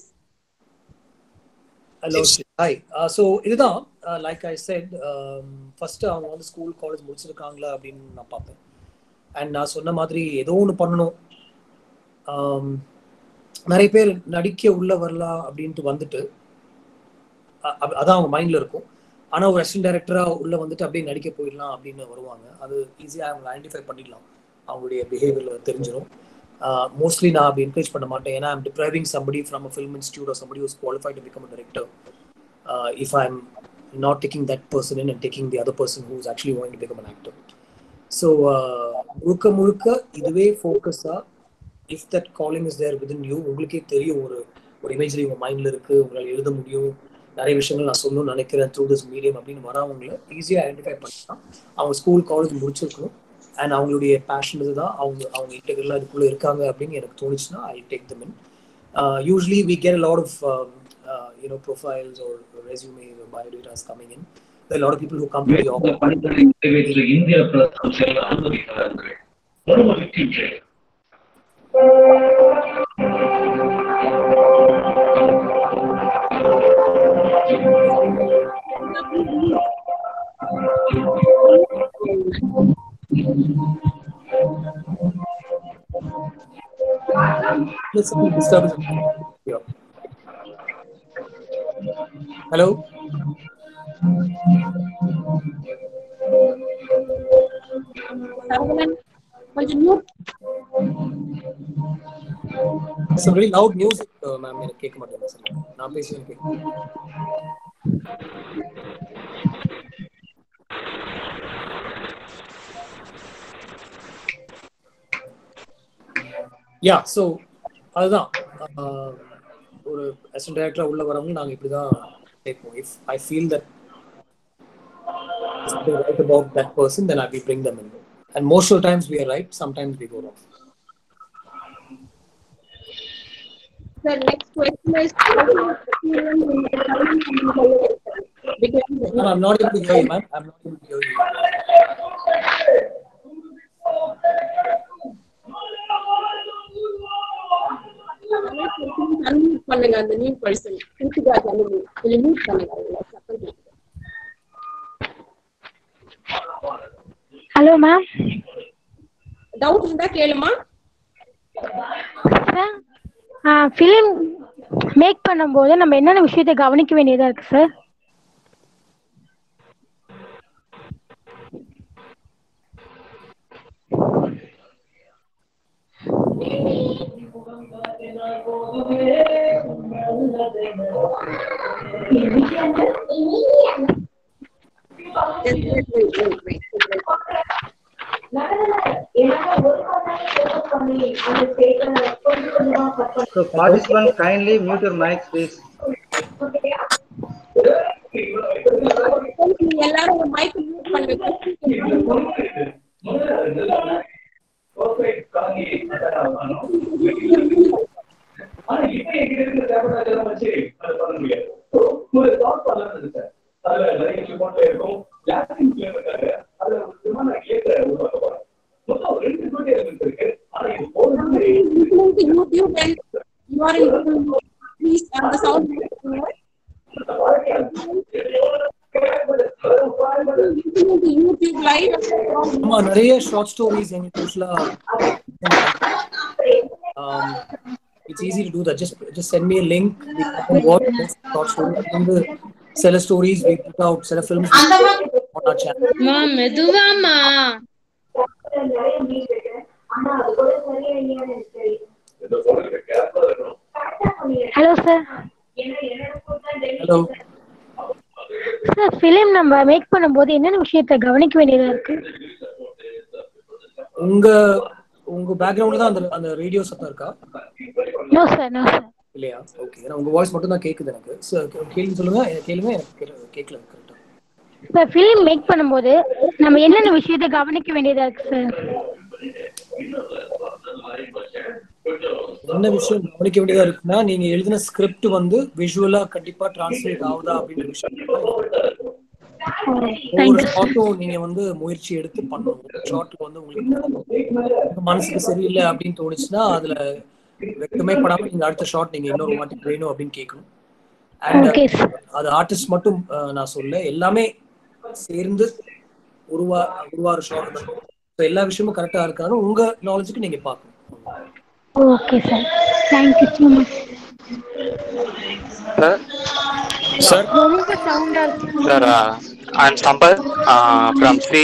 Speaker 2: Hello hi so இதுதான் like I said first அவங்க வந்து school college முடிச்சிருக்காங்களா அப்படின்னு நான் பார்த்தேன் and நான் சொன்ன மாதிரி ஏதோ ஒன்று பண்ணணும் Um, நிறைய பேர் நடிக்க உள்ள வரலாம் அப்படின்ட்டு வந்துட்டு அ- அ- அதான் அவங்க மைண்ட்ல இருக்கும் ஆனால் ஒரு அசிஸ்டன்ட் டைரக்டராக உள்ள வந்துட்டு அப்படியே நடிக்க போயிடலாம் அப்படின்னு வருவாங்க அது ஈஸியாக அவங்க ஐடென்டிஃபை பண்ணிடலாம் அவங்களுடைய பிஹேவியரில் தெரிஞ்சிடும் மோஸ்ட்லி நான் அப்படி என்கரேஜ் பண்ண மாட்டேன் ஏன்னா I'm depriving somebody from a film institute or somebody was qualified to become a director uh, if I'm not taking that person in and taking the other person who's actually going to become an actor. So, uh, முழுக்க முழுக்க இதுவே ஃபோக்கஸாக if that calling is there within you உங்களுக்கே தெரியும் ஒரு ஒரு இமேஜ்லி உங்கள் மைண்டில் இருக்குது உங்களால் எழுத முடியும் நிறைய விஷயங்கள் நான் சொல்லணும்னு நினைக்கிறேன் த்ரூ திஸ் மீடியம் அப்படின்னு வரவங்கள ஈஸியாக ஐடென்டிஃபை பண்ணலாம் அவங்க ஸ்கூல் காலேஜ் முடிச்சிருக்கணும் அண்ட் அவங்களுடைய பேஷன் இதுதான் அவங்க அவங்க இன்டெகிரலாக இதுக்குள்ளே இருக்காங்க அப்படின்னு எனக்கு தோணுச்சுன்னா I take them in uh, usually we get a lot of um, uh, you know profiles or resumes or biodatas coming in. There are a lot of people who come to the office.
Speaker 5: பணிகளை நிறைவேற்ற இந்திய பிரதமர் செல்ல அனுமதிக்கிறார்கள் அனுமதிக்கின்றேன்
Speaker 2: There's some disturbance. Yeah. Hello.
Speaker 1: Saravanan, கொஞ்சம் mute.
Speaker 2: Some very loud music, uh, ma'am. எனக்கு கேட்க மாட்டேங்குது சரியா. நான் பேசி எனக்கு கேட்க யா ஸோ அதுதான் ஆஹ், ஒரு அசிஸ்டன்ட் டைரக்டராக உள்ள வரவங்க நாங்கள் இப்படி தான் கேட்போம் if I feel that right about that person then I we bring them in and most of times we are right sometimes we go wrong
Speaker 1: Sir, next question is what is your experience in the current because
Speaker 2: Ma'am, I'm not able to hear you, ma'am. I'm not able to hear you.
Speaker 1: unmute பண்ணுங்க அந்த new person Kiruthika Janani கொஞ்சம் mute பண்ணுங்க அவங்கள சத்தம் கேட்குது.
Speaker 6: Hello ma'am
Speaker 1: doubt இருந்தா கேளுமா
Speaker 6: film make பண்ணும்போது நம்ம என்னென்ன விஷயத்தை கவனிக்க வேண்டியதா இருக்கு sir
Speaker 1: Yes, yes, wait, wait, wait, wait.
Speaker 4: So participants kindly mute your mics, please.
Speaker 1: நீங்க எல்லாரும் உங்க மைக் மியூட் பண்ணுங்க
Speaker 5: ஆனா இப்ப என்கிட்ட இருக்கிற தேவையான வச்சு அதை பண்ண முடியாது ஒரு thought வரலாம்னு sir
Speaker 1: the sound. YouTube live.
Speaker 2: ஆமா நிறைய ஷார்ட் ஸ்டோரிஸ் எங்களுக்கு யூஸ்வலா it's easy to do that just just send me link we can watch short story வந்து சில ஸ்டோரிஸ் வி புட் அவுட் சில ஃபிலிம்ஸ் ஆன் ஆர் சேனல்
Speaker 7: மா மெதுவாமா
Speaker 6: hello sir
Speaker 2: hello
Speaker 6: sir film நம்ம மேக் பண்ணும்போது என்னென்ன விஷயத்தை கவனிக்க வேண்டியதா இருக்கு
Speaker 2: உங்க உங்க பேக்ரவுண்ட்ல தான் அந்த அந்த ரேடியோ சத்தம் இருக்கா
Speaker 6: நோ சார் நோ சார்
Speaker 2: இல்லையா ஓகே ஏன்னா உங்க வாய்ஸ் மட்டும் தான் கேக்குது எனக்கு So, கேள்வி சொல்லுங்க எனக்கு கேளுங்க எனக்கு கேட்கல- கேட்கல கரெக்டா
Speaker 6: சார் ஃபிலிம் மேக் பண்ணும்போது நம்ம என்னென்ன விஷயத்தை கவனிக்க வேண்டியதா இருக்கு சார்
Speaker 2: என்ன விஷயம் கவனிக்க வேண்டியதா இருக்குன்னா நீங்க எழுதின ஸ்கிரிப்ட் வந்து விஷுவலா கண்டிப்பா டிரான்ஸ்லேட் ஆகுதா அப்படின்ற விஷயம் ஒவ்வொரு ஷார்ட்டும் நீங்க வந்து முயற்சி எடுத்து பண்ணணும் ஷார்ட்ல வந்து உங்களுக்கு மனசுக்கு சரியில்லை அப்படின்னு தோணுச்சுன்னா அதுல வெக்கமே படாம நீங்க அடுத்த ஷார்ட் நீங்க இன்னொரு வாட்டி வேணும் அப்படின்னு கேட்கணும் அண்ட்
Speaker 6: ஓகே சார்
Speaker 2: அது ஆர்டிஸ்ட் மட்டும் அஹ், நான் சொல்ல எல்லாமே சேர்ந்து உருவா உருவார ஷார்ட் எல்லா விஷயமும் கரெக்டா இருக்கான்னு உங்க நாலேஜுக்கு நீங்க பார்க்கணும்
Speaker 6: okay sir thank you so much
Speaker 3: Sir, sir,
Speaker 6: ரொம்ப சவுண்டா இருக்கு
Speaker 3: sir, uh, I'm Sampath uh, from C.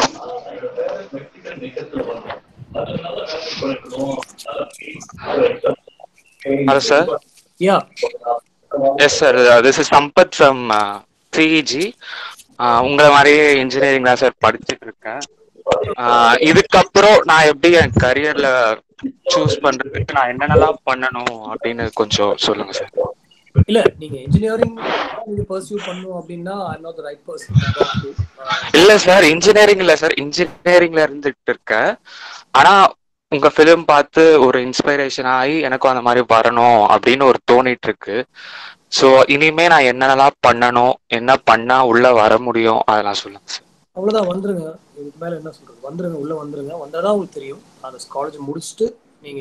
Speaker 3: Hello, sir.
Speaker 2: Yeah
Speaker 3: Yes, sir. Uh, this is Sampath from uh, CEG. Uh, உங்களை மாதிரியே இன்ஜினியரிங் தான் சார் படிச்சுட்டு இருக்கேன் Uh, இதுக்கப்புறம் நான் எப்படி என் கரியர்ல சூஸ் பண்றதுக்கு நான் என்னென்னலாம் பண்ணணும் அப்படின்னு கொஞ்சம் சொல்லுங்க சார்
Speaker 2: இல்ல நீங்க இன்ஜினியரிங் நீங்க பர்சியூ பண்ணணும் அப்படின்னா I not the right person
Speaker 3: இல்ல சார் இன்ஜினியரிங் இல்ல சார் இன்ஜினியரிங்ல இருந்துட்டு இருக்கேன் ஆனா உங்க ஃபிலிம் பார்த்து ஒரு இன்ஸ்பிரேஷன் ஆகி எனக்கும் அந்த மாதிரி வரணும் அப்படின்னு ஒரு தோணிட்டு இருக்கு ஸோ இனிமே நான் என்னென்னலாம் பண்ணணும் என்ன பண்ணா உள்ள வர முடியும் அதெல்லாம் சொல்லுங்க சார்
Speaker 2: அவ்வளவுதான் வந்துருங்க இதுக்கு மேல என்ன சொல்றது வந்துருங்க உள்ள வந்துருங்க வந்தாதான் உங்களுக்கு தெரியும் அந்த காலேஜ் முடிச்சுட்டு நீங்க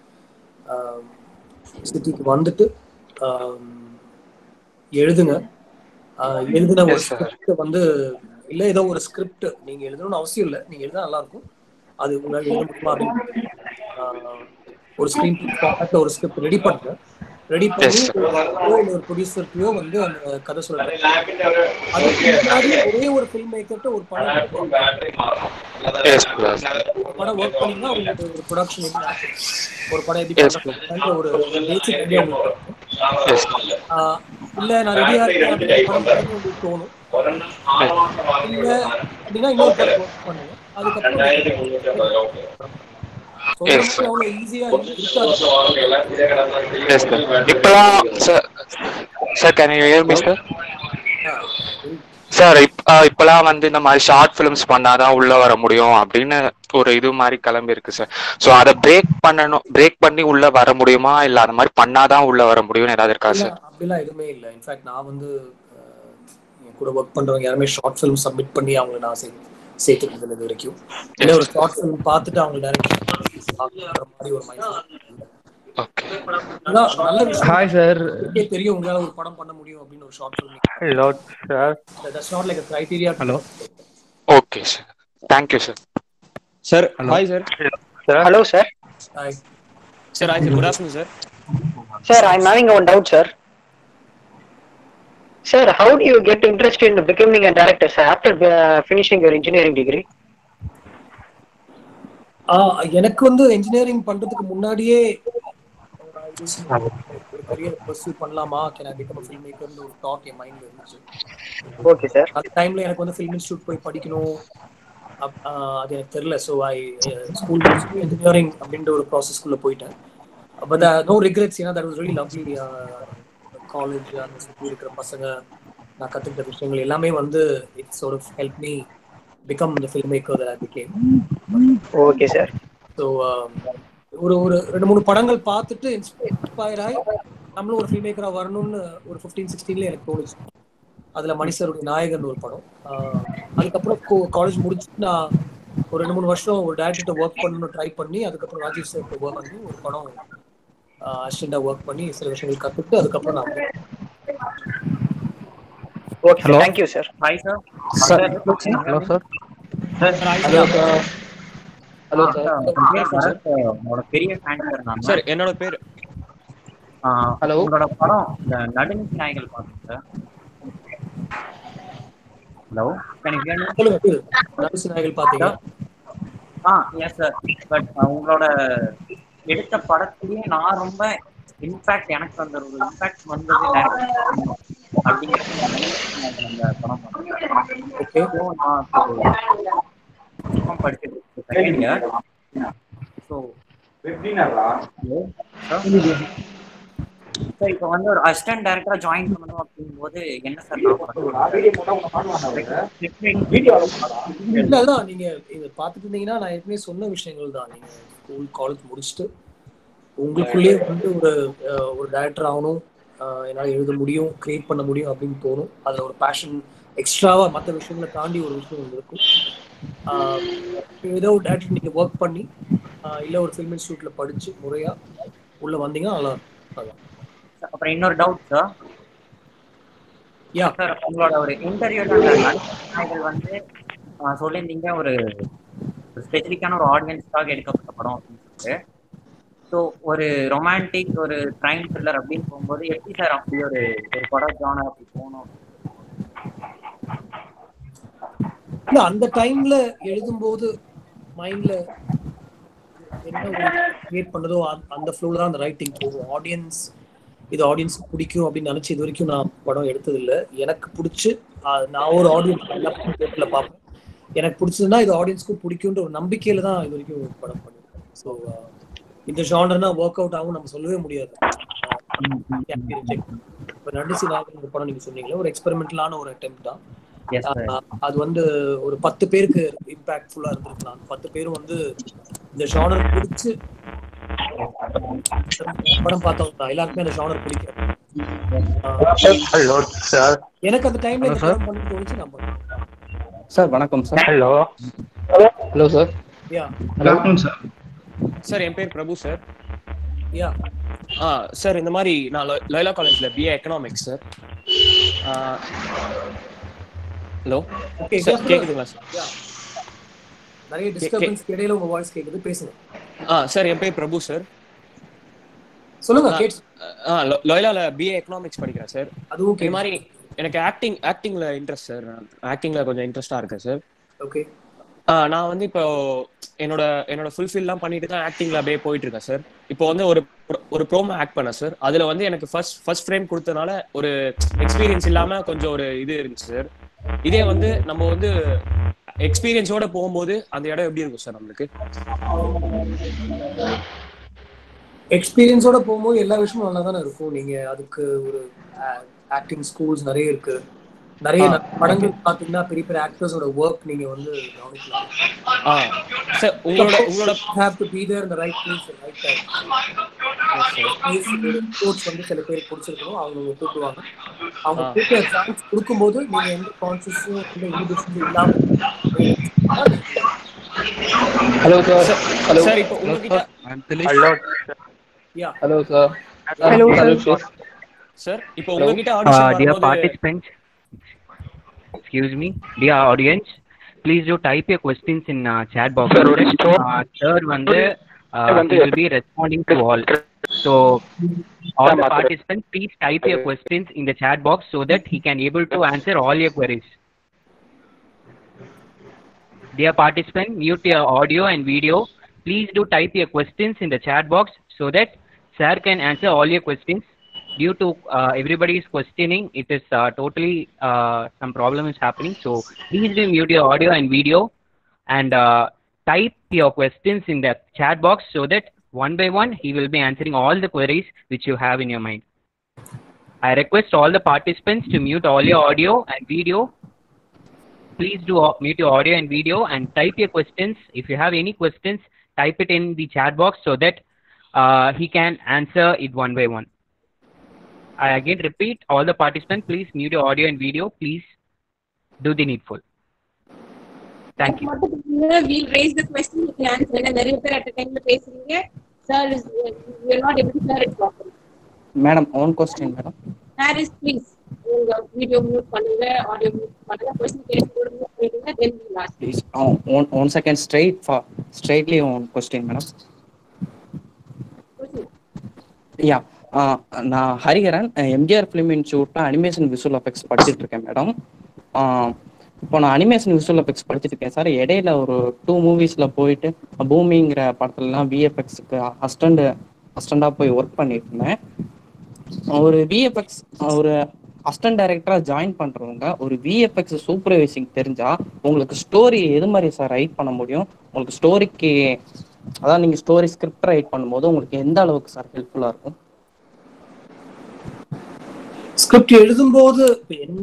Speaker 2: சிட்டிக்கு வந்துட்டு ஆம், எழுதுங்க ஆஹ், எழுதின ஒரு
Speaker 3: Yes, sir.
Speaker 2: ஸ்கிரிப்ட் வந்து இல்ல ஏதோ ஒரு ஸ்கிரிப்ட் நீங்க எழுதணும்னு அவசியம் இல்லை நீங்க எழுதினா நல்லா இருக்கும் அது உங்களால எழுத முடியுமா அப்படின்னு ஆஹ், ஒரு ஸ்கிரீன் ஒரு ஸ்கிரிப்ட் ரெடி பண்ணுங்க ரெடி பண்ணி
Speaker 3: Yes, sir.
Speaker 2: ஒரு இல்ல ஒரு ப்ரொடியூசர்கிட்டயோ வந்து அந்த கதை சொல்றேன் அதுக்கு முன்னாடி ஒரே ஒரு ஃபில்ம் மேக்கர்கிட்ட ஒரு படம்
Speaker 3: எஸ் சார்
Speaker 2: ஒரு படம் ஒர்க் பண்ணீங்கன்னா உங்களுக்கு ஒரு ப்ரொடக்ஷன் ஒரு படம் எப்படி
Speaker 3: Yes.
Speaker 2: பண்றதுன்ற ஒரு பேசிக் ஐடியா உங்களுக்கு இருக்கும்.
Speaker 3: எஸ்
Speaker 2: ஆஹ் இல்ல நான் ரெடியா இருக்கேன் அப்படின்னு படம் பண்ணணும்னு உங்களுக்கு தோணும் இல்ல அப்படின்னா இன்னொரு படம் ஒர்க் பண்ணுங்க அதுக்கப்புறம்
Speaker 3: Yes.
Speaker 2: சொல்றது அவ்வளவு ஈஸியா இருக்காது
Speaker 3: எஸ் சார் இப்பெல்லாம் sir sir can you hear me sir sir இப் இப்பெல்லாம் வந்து இந்த மாதிரி ஷார்ட் ஃபிலிம்ஸ் பண்ணாதான் உள்ள வர முடியும் அப்படின்னு ஒரு இது மாதிரி கிளம்பி இருக்கு சார் ஸோ அதை பிரேக் பண்ணணும் பிரேக் பண்ணி உள்ள வர முடியுமா இல்ல அந்த மாதிரி பண்ணாதான் உள்ள வர முடியும்னு ஏதாவது இருக்கா
Speaker 2: இல்ல,
Speaker 3: சார்
Speaker 2: அப்படிலாம் எதுவுமே இல்லை இன்ஃபேக்ட் நான் வந்து அஹ், என் கூட ஒர்க் பண்றவங்க யாருமே ஷார்ட் ஃபிலிம் சப்மிட் பண்ணி அவங்கள நான் சே சேர்த்துக்கிட்டது இல்லை இது வரைக்கும் இல்லை ஒரு ஷார்ட் ஃபிலிம் பார்த்துட்டு அவங்க டைரக்ட் மாதிரி ஒரு மைண்ட்
Speaker 3: ஓகே
Speaker 2: நல்ல விஷயம்
Speaker 8: ஹாய் சார்
Speaker 2: உங்களுக்கே தெரியும் உங்களால ஒரு படம் பண்ண முடியும் அப்படின்னு ஒரு short film
Speaker 8: hello sir
Speaker 2: that's not like criteria
Speaker 8: hello
Speaker 3: okay sir thank you sir
Speaker 9: Sir, hi sir.
Speaker 10: Hello, sir.
Speaker 9: Sir, hi sir. Good afternoon, sir.
Speaker 10: Sir, I'm having one doubt, sir. Sir, how do you get interested in becoming a director, sir, after uh, finishing your engineering degree?
Speaker 2: ஆஹ் எனக்கு வந்து engineering பண்றதுக்கு முன்னாடியே career pursue பண்ணலாமா can I become film மேக்கர்னு ஒரு thought என் மைண்ட்ல இருந்துச்சு
Speaker 10: Okay, sir.
Speaker 2: அந்த டைம்ல எனக்கு வந்து ஃபில்ம் இன்ஸ்டியூட் போய் படிக்கணும் அப்- ஆஹ் அது எனக்கு தெரியல ஸோ ஐ ஸ்கூல் இன்ஜினியரிங் அப்படின்ற ஒரு ப்ராசஸ்க்குள்ள போயிட்டேன் பட் நோ ரிக்ரெட்ஸ் ஏன்னா that was really lovely college அந்த சுற்றி இருக்கிற பசங்க நான் கற்றுக்கிட்ட விஷயங்கள் எல்லாமே வந்து இட்ஸ் ஒரு help me become the film maker that I became
Speaker 10: Okay, sir.
Speaker 2: So ஒரு ஒரு ரெண்டு மூணு படங்கள் பார்த்துட்டு இன்ஸ்பயர் ஆகி நம்மளும் ஒரு ஃபில்ம் மேக்கராக வரணும்னு ஒரு ஃபிஃப்டீன் சிக்ஸ்டீன்ல எனக்கு தோணுச்சு அதில் மணிசருடைய நாயகன் ஒரு படம் ஆஹ் அதுக்கப்புறம் காலேஜ் முடிச்சுட்டு நான் ஒரு ரெண்டு மூணு வருஷம் ஒரு டேரக்டர்கிட்ட ஒர்க் பண்ணணும்னு ட்ரை பண்ணி அதுக்கப்புறம் ராஜீவ் சார் ஒர்க் பண்ணி ஒரு படம் அசிஸ்டண்டாக ஒர்க் பண்ணி சில விஷயங்கள் கற்றுட்டு அதுக்கப்புறம் நான் வந்து
Speaker 10: okay
Speaker 7: Hello.
Speaker 10: Thank you sir
Speaker 7: hi sir
Speaker 9: sir
Speaker 7: hello sir
Speaker 9: sir
Speaker 7: hello
Speaker 9: hello
Speaker 7: sir
Speaker 9: sir
Speaker 7: பேர் சரத் உங்களோட பெரிய ஃபேன் சார் நான்
Speaker 9: சார் என்னோட பேர்
Speaker 7: ஹலோ உங்களோட படம் இந்த நடுநிலை நாய்கள் பார்த்தேன் sir hello can you hear
Speaker 2: சொல்லுங்க திரு. நரசு நாயகல் பார்த்தீங்க
Speaker 7: ஆ எஸ் சார் பட் உங்களோட எடுத்த படத்துலயே நான் ரொம்ப இன்ஃபேக்ட் எனக்கு அந்த ஒரு இம்பாக்ட் வந்தது director அப்படிங்கிறது அந்த படம் பார்த்தேன்
Speaker 2: ஓகே
Speaker 7: நான் இப்போ படிச்சுட்டு செகண்ட் இயர் ஸோ சார் இப்போ வந்து ஒரு அசிஸ்டன்ட் டைரக்டரா ஜாயின் பண்ணணும் அப்படிங்கும்போது என்ன சார்
Speaker 2: இல்ல அதான் நீங்க இதை பார்த்துட்டு இருந்தீங்கன்னா நான் ஏற்கனவே சொன்ன விஷயங்கள் தான் நீங்க ஸ்கூல் காலேஜ் முடிச்சுட்டு உங்களுக்குள்ளேயே வந்து ஒரு அஹ், ஒரு டைரக்டர் ஆகணும் அஹ், என்னால எழுத முடியும் கிரியேட் பண்ண முடியும் அப்படின்னு தோணும் அதுல ஒரு பேஷன் எக்ஸ்ட்ராவா மற்ற விஷயங்களை தாண்டி ஒரு விஷயம் ஒன்று இருக்கும் ஆஹ், ஏதோ ஒரு டேரக்டர் நீங்க ஒர்க் பண்ணி ஆஹ், இல்ல ஒரு ஃபில்ம் இன்ஸ்டியூட்ல படிச்சு முறையா உள்ள வந்தீங்கன்னா நல்லா இருக்கும் அதான்
Speaker 7: அப்புறம் இன்னொரு டவுட் சார்
Speaker 2: யா
Speaker 7: சார் உங்களோட ஒரு இன்டர்வியூல நாய்கள் வந்து ஆஹ், சொல்லியிருந்தீங்க ஒரு ஸ்பெசிஃபிக்கான ஒரு ஆடியன்ஸ்க்காக எடுக்கப்பட்ட படம் அப்படின்னு சொல்லிட்டு ஸோ ஒரு ரொமான்டிக் ஒரு கிரைம் த்ரில்லர் அப்படின்னு போகும்போது எப்படி சார் அப்படி ஒரு ஒரு படம் ஜானர் அப்படி போகணும்
Speaker 2: இல்ல அந்த டைம்ல எழுதும்போது மைண்ட்ல என்ன கிரியேட் பண்ணதோ அந்த- அந்த ஃப்ளோல தான் அந்த ரைட்டிங் போகும் ஆடியன்ஸ் இது ஆடியன்ஸ் பிடிக்கும் அப்படின்னு நினைச்சு இது வரைக்கும் நான் படம் எடுத்தது இல்ல எனக்கு பிடிச்சு ஆஹ், நான் ஒரு ஆடியன்ஸ் தேட்டர்ல பார்ப்பேன் எனக்கு பிடிச்சதுன்னா இது ஆடியன்ஸ்க்கும் பிடிக்கும்ன்ற ஒரு நம்பிக்கையில தான் இது வரைக்கும் படம் பண்ணிருக்கேன் ஸோ இந்த ஜானர்னா ஒர்க் அவுட் ஆகும் நம்ம சொல்லவே முடியாது இப்போ நடிச்சு நாகல் ஒரு படம் நீங்க சொன்னீங்களே ஒரு எக்ஸ்பெரிமெண்டலான ஒரு அட்டெம்ட் தான்
Speaker 7: Yes, sir.
Speaker 2: ஆஹ் அது வந்து ஒரு பத்து பேருக்கு இம்பாக்ட்ஃபுல்லா இருந்திருக்கலாம் அந்த பத்து பேரும் வந்து இந்த ஜானர் பிடிச்சு படம் பார்த்தவங்க தான் எல்லாருக்குமே அந்த ஜானர் பிடிக்கும்
Speaker 8: ஹலோ சார்
Speaker 2: எனக்கு அந்த டைம்ல இந்த
Speaker 8: Hello, sir.
Speaker 2: படம் பண்ணி தோணுச்சு நான் பண்ணேன்
Speaker 9: சார் வணக்கம் sir
Speaker 8: hello
Speaker 9: hello sir
Speaker 2: yeah
Speaker 9: hello sir என் பேர் பிரபு சார்
Speaker 2: யா
Speaker 9: ஆ சார் இந்த மாதிரி நான் லொ- லொயலா காலேஜ்ல BA economics sir hello
Speaker 2: okay
Speaker 9: sir கேக்குதுங்களா சார்
Speaker 2: யா நிறைய டிஸ்டர்பன்ஸ் இடையில உங்க வாய்ஸ் கேக்குது பேசுங்க
Speaker 9: ஆ சார் என் பேர் பிரபு சார்
Speaker 2: சொல்லுங்க
Speaker 9: ஆ,
Speaker 2: கேட்ஸ்
Speaker 9: ஆ லொ- லொயலால பிஏ எக்கனாமிக்ஸ் படிக்கிறேன் சார்
Speaker 2: அதுவும்
Speaker 9: இது மாதிரி எனக்கு ஆக்டிங் ஆக்டிங்ல இன்ட்ரெஸ்ட் சார் ஆக்டிங்ல கொஞ்சம் இன்ட்ரெஸ்டா இருக்கேன் சார்
Speaker 2: ஓகே
Speaker 9: ஆ, நான் வந்து இப்போ என்னோட என்னோட ஃபுல்ஃபில்லாம் பண்ணிட்டு தான் ஆக்டிங்ல அப்படியே போயிட்டு இருக்கேன் சார் இப்போ வந்து ஒரு pro- ஒரு ப்ரோமோ ஆக்ட் பண்ணேன் சார் அதுல வந்து எனக்கு ஃபர்ஸ்ட் ஃபர்ஸ்ட் ஃப்ரேம் கொடுத்தனால ஒரு எக்ஸ்பீரியன்ஸ் இல்லாம கொஞ்சம் ஒரு இது இருந்துச்சு சார் இதே வந்து நம்ம வந்து எக்ஸ்பீரியன்ஸோட போகும்போது அந்த இடம் எப்படி இருக்கும் சார் நம்மளுக்கு
Speaker 2: எக்ஸ்பீரியன்ஸோட போகும்போது எல்லா விஷயமும் நல்லா தானே இருக்கும் நீங்க அதுக்கு ஒரு ஆக்டிங் ஸ்கூல்ஸ் நிறைய இருக்கு நிறைய
Speaker 9: ஆ.
Speaker 2: படங்கள் பாத்தீங்கன்னா பெரிய பெரிய ஆக்டர்ஸோட ஒர்க் நீங்க வந்து கவனிக்கலாம்
Speaker 9: ஆ சார் உங்களோட உங்களோட
Speaker 2: ஹேவ் டு பீ தேர் இந்த right place right time coach வந்து சில பேர் பிடிச்சிருக்கணும் அவங்க உங்களை கூப்பிடுவாங்க அவங்க
Speaker 9: ஆ.
Speaker 2: கூப்பிட்ட சான்ஸ் கொடுக்கும்போது நீங்க எந்த கான்சியஸும் எந்த இனிபிஷனும் இல்லாம
Speaker 11: ஹலோ சார் ஹலோ
Speaker 9: சார் இப்போ உங்ககிட்ட
Speaker 8: hello
Speaker 2: yeah
Speaker 11: hello sir
Speaker 10: Hello, sir.
Speaker 9: Sir இப்போ
Speaker 11: Hello.
Speaker 9: உங்ககிட்ட ஆடிஷன்
Speaker 12: Uh, dear
Speaker 9: வரும்போது
Speaker 12: participants, excuse me, dear audience, please do type your questions in uh, chat box.
Speaker 8: Sir, ஒரு stop.
Speaker 12: Uh, sir, வந்து uh, he will be responding to all. So, all the participants, please type your questions in the chat box so that he can able to answer all your queries. Dear participant, mute your audio and video. Please do type your questions in the chat box so that sir can answer all your questions. Due to uh, everybody is questioning, it is uh, totally uh, some problem is happening. So please do mute your audio and video and uh, type your questions in the chat box so that one by one he will be answering all the queries which you have in your mind. I request all the participants to mute all your audio and video please do au- mute your audio and video and type your questions. If you have any questions, type it in the chat box so that uh, he can answer it one by one. I again repeat, all the participants, please mute your audio and video. Please do the needful. Thank you.
Speaker 1: We'll raise the question you can ஏன்னா நிறைய பேர் at டைம்ல பேசுறீங்க Sir, is, we are not able to hear it properly.
Speaker 13: Madam one question madam
Speaker 1: Harris, please. உங்க video mute பண்ணுங்க audio mute பண்ணுங்க question கேட்டு mute பண்ணிடுங்க then we last
Speaker 13: please one one second straight for straightly one question madam yeah நான் Hariharan MGR film இன்ஸ்டியூட்டில் animation visual effects படிச்சுட்டு இருக்கேன் madam இப்போ நான் அனிமேஷன் விசுவல் எஃபெக்ட்ஸ் படிச்சுட்டு இருக்கேன் சார் இடையில ஒரு டூ மூவிஸில் போயிட்டு பூமிங்கிற படத்துலலாம் விஎஃப்எக்ஸுக்கு அஸ்டண்ட் அஸ்டண்டாக போய் ஒர்க் பண்ணிட்டு இருந்தேன் ஒரு விஎஃப்எக்ஸ் ஒரு அசிஸ்டன்ட் டைரக்டராக ஜாயின் பண்ணுறவங்க ஒரு விஎஃப்எக்ஸ் சூப்பர்வைசிங் தெரிஞ்சா உங்களுக்கு ஸ்டோரி எது மாதிரி சார் ரைட் பண்ண முடியும் உங்களுக்கு ஸ்டோரிக்கு அதான் நீங்கள் ஸ்டோரி ஸ்கிரிப்ட் ரைட் பண்ணும்போது உங்களுக்கு எந்த அளவுக்கு சார் ஹெல்ப்ஃபுல்லாக இருக்கும்
Speaker 2: ஸ்கிரிப்ட் எழுதும்போது இப்போ என்ன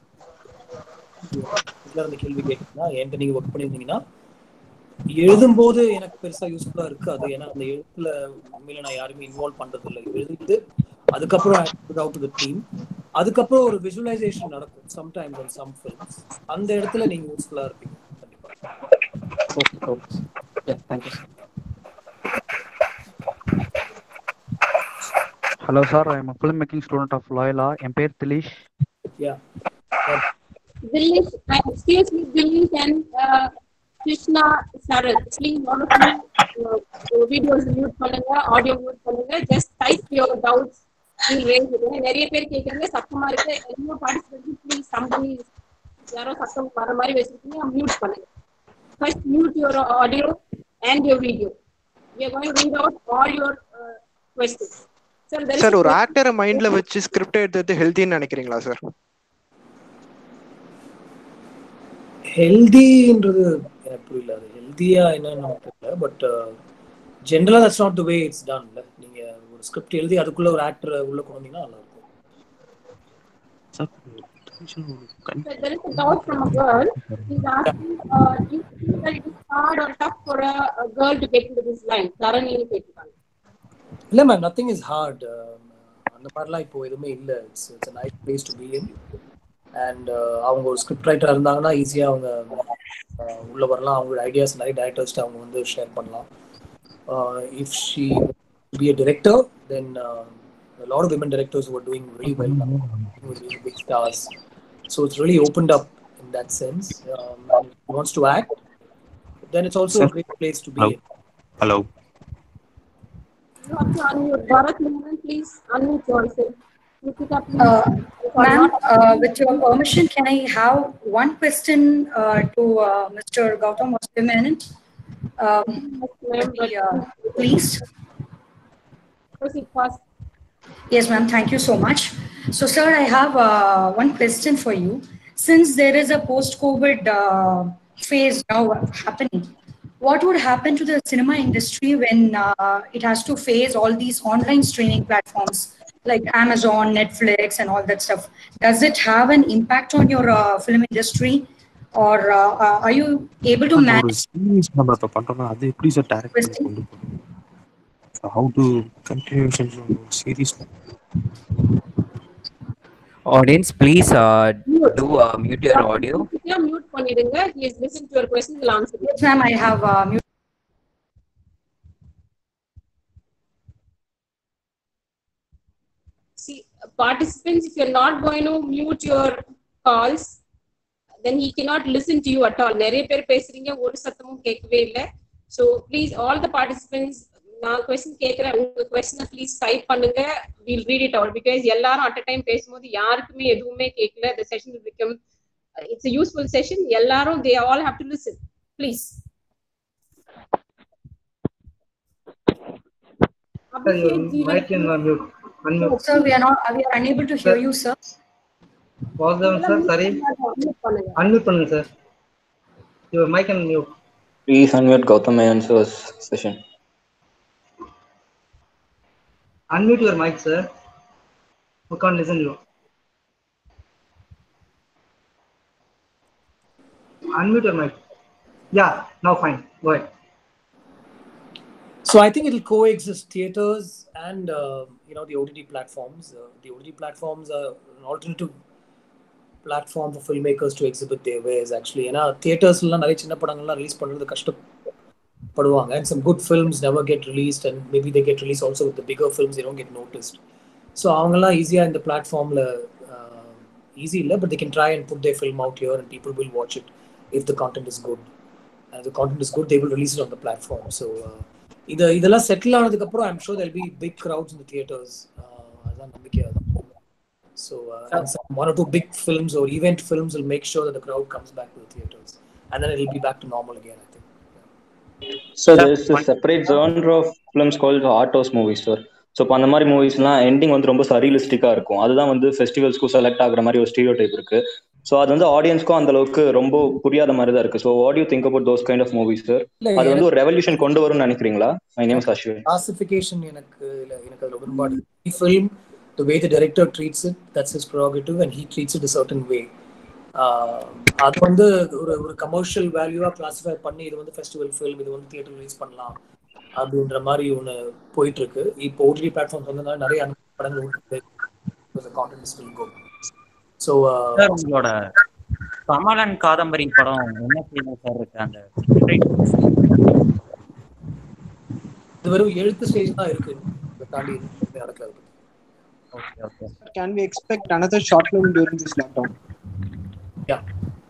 Speaker 2: இதுல அந்த கேள்வி கேட்டீங்கன்னா என்கிட்ட நீங்க ஒர்க் பண்ணியிருந்தீங்கன்னா எழுதும்போது எனக்கு பெருசா யூஸ்ஃபுல்லா இருக்கு அது ஏன்னா அந்த எழுத்துல உண்மையில நான் யாருமே இன்வால்வ் பண்றது இல்லை எழுதிட்டு அதுக்கப்புறம் அவுட் டு த டீம் அதுக்கப்புறம் ஒரு விஜுவலைசேஷன் நடக்கும் சம்டைம்ஸ் அண்ட் சம் ஃபிலிம்ஸ் அந்த இடத்துல நீங்க யூஸ்ஃபுல்லா இருப்பீங்க
Speaker 13: okay okay thank you sir
Speaker 14: Hello, sir. I am a filmmaking student of Loyola. என் பேர் Dilish
Speaker 2: Yeah.
Speaker 1: Dillish, uh, excuse me, Dillish and uh, Krishna Sarath, please all of you uh, videos mute பண்ணுங்க audio mute பண்ணுங்க just type your doubts we'll raise it நிறைய பேர் கேக்குறீங்க சத்தமா இருக்கு எல்லா பார்ட்டிசிபென்ட்ஸ் ப்ளீஸ் somebody யாரோ சத்தம் வர மாதிரி வச்சிருக்கீங்க மியூட் பண்ணுங்க first mute your audio and your video we are going to read out all your uh, questions sir there is
Speaker 15: sir
Speaker 1: a
Speaker 15: ஒரு
Speaker 1: question-
Speaker 15: ஆக்டரை மைண்ட்ல வச்சு ஸ்கிரிப்ட் எடுத்தது ஹெல்த்தின்னு நினைக்கிறீங்களா சார்
Speaker 2: ஹெல்தின்றது எனக்கு புரியல அது ஹெல்தியா என்னன்னு நமக்கு தெரியல பட் ஜென்ரலா that's not the way it's done நீங்க ஒரு ஸ்கிரிப்ட் எழுதி அதுக்குள்ள ஒரு ஆக்டர் உள்ள கொண்டு வந்தீங்கன்னா நல்லா இருக்கும்
Speaker 1: So there is a doubt from a girl. She's asking, uh, do you think that it is hard or tough for a, a girl to get into this line? Tharani கேட்டிருக்காங்க.
Speaker 2: இல்ல ma'am nothing is heart அந்த மாதிரிலாம் இப்போ எதுவுமே இல்ல it's it's nice place to be in and அவங்க ஒரு script writer இருந்தாங்கன்னா ஈஸியா அவங்க uh, உள்ள வரலாம் அவங்களோட ஐடியாஸ் நிறைய டேரக்டர்ஸ்ட்டு அவங்க வந்து ஷேர் பண்ணலாம் if she be a director then lot of women directors were doing very well now, with really big stars so it's really opened up in that sense um, and if she wants to act then it's also a great place to be in
Speaker 16: Hello.
Speaker 1: You have to unmute. Bharat Mohan, please unmute yourself. Nikita, please.
Speaker 17: Uh,
Speaker 1: You are
Speaker 17: Ma'am,
Speaker 1: not-
Speaker 17: uh, with your permission, can I have one question uh, to uh, Mr. Gautam Vasudevanan? Um, maybe, uh, Please.
Speaker 1: Proceed fast.
Speaker 17: Yes, ma'am. Thank you so much. So, sir, I have uh, one question for you. Since there is a post-COVID uh, phase now happening, what would happen to the cinema industry when uh, it has to face all these online streaming platforms like Amazon, Netflix, and all that stuff? Does it have an impact on your uh, film industry, or uh, uh, are you able to
Speaker 16: ஒரு
Speaker 17: manage?
Speaker 16: Series நம்ம இப்போ பண்றோம்னா அது எப்படி sir direct பண்ணி கொண்டு போகணும் how to continuation series
Speaker 18: Audience, please uh, do uh, mute your audio.
Speaker 1: Nikita, mute பண்ணிடுங்க. He is listening to your question. Will answer.
Speaker 17: Yes, ma'am. I have uh, mute.
Speaker 1: See, participants, if you're not going to mute your calls, then he cannot listen to you at all. நிறைய பேர் பேசுறீங்க ஒரு சத்தமும் கேட்கவே இல்லை so please all the participants நான் question கேட்குறேன் உங்க கொஸ்டினை ப்ளீஸ் டைப் பண்ணுங்க will read it out because எல்லாரும் அட் அ டைம் பேசும்போது யாருக்குமே எதுவுமே கேட்கல the session become it's useful session எல்லாரும் they all have to listen please
Speaker 4: Sir, your mic in mute. Unmute.
Speaker 17: Sir, we are not. We are unable to hear you, sir.
Speaker 4: Vasudevan sir, sorry. Unmute பண்ணுங்க sir. Your mic and mute.
Speaker 11: Please unmute Gautam Mayan's session.
Speaker 4: Unmute your mic, sir. We can't listen you. Unmute your mic. Yeah, now fine. Go ahead.
Speaker 2: So I think it'll coexist theaters and uh, you know the OTT platforms. Uh, the OTT platforms are an alternative platform for filmmakers to exhibit their wares actually. ஏன்னா தியேட்டர்ஸ்லாம் நிறைய சின்ன படங்கள்லாம் release பண்ணுறது கஷ்டம் படுவாங்க and some good films never get released and maybe they get released also with the bigger films they don't get noticed so அவங்கெல்லாம் ஈஸியாக இந்த பிளாட்ஃபார்மில் ஈஸி இல்லை but they can try and put their film out here and people will watch it if the content is good and if the content is good they will release it on the platform so uh, இது இதெல்லாம் settle ஆனதுக்கப்புறம் I'm sure there'll be big crowds in the theaters uh, அதுதான் நம்பிக்கையாக தான் So uh, and some, one or two big films or event films will make sure that the crowd comes back to the theaters, and then it'll be back to normal again. I think.
Speaker 11: So there's a separate genre of films called art house movies, sir. So இப்போ அந்த மாதிரி மூவிஸ்லாம் ending வந்து ரொம்ப சரியலிஸ்டிக்காக இருக்கும் அதுதான் வந்து ஃபெஸ்டிவல்ஸ்க்கும் select ஆகுற மாதிரி ஒரு ஸ்டீரியோ டைப் இருக்கு ஸோ அது வந்து ஆடியன்ஸ்க்கும் அந்த அளவுக்கு ரொம்ப புரியாத மாதிரி தான் இருக்கு so what you think about those kind of movies sir
Speaker 2: இல்ல,
Speaker 11: அது வந்து
Speaker 2: எனக்கு-
Speaker 11: ஒரு ரெவல்யூஷன் கொண்டு வரும்னு நினைக்கிறீங்களா மை நேம் அஸ்வின்
Speaker 2: Classification எனக்கு இல்ல எனக்கு அதுல உடன்பாடு film the way the director treats it that's his prerogative and he treats it a certain way ஆஹ் அது வந்து ஒரு ஒரு கமர்ஷியல் வேல்யூவா கிளாஸிஃபை பண்ணி இது வந்து ஃபெஸ்டிவல் ஃபிலிம் இது வந்து தியேட்டர் ரிலீஸ் பண்ணலாம் அப்படின்ற மாதிரி ஒன்று போயிட்டு இருக்கு இப்போ ஓடிடி பிளாட்ஃபார்ம்ஸ் வந்ததுனால நிறைய அந்த படங்கள் content is will go so
Speaker 7: sir உங்களோட கமலன் காதம்பரி படம் என்ன ஃபீலிங் சார் இருக்கு அந்த
Speaker 2: இது வெறும் எழுத்து ஸ்டேஜ் தான் இருக்கு இதை தாண்டி எதுவுமே நடக்கல அது.
Speaker 7: Okay okay
Speaker 15: Can we expect another short film during this lockdown?
Speaker 2: Yeah.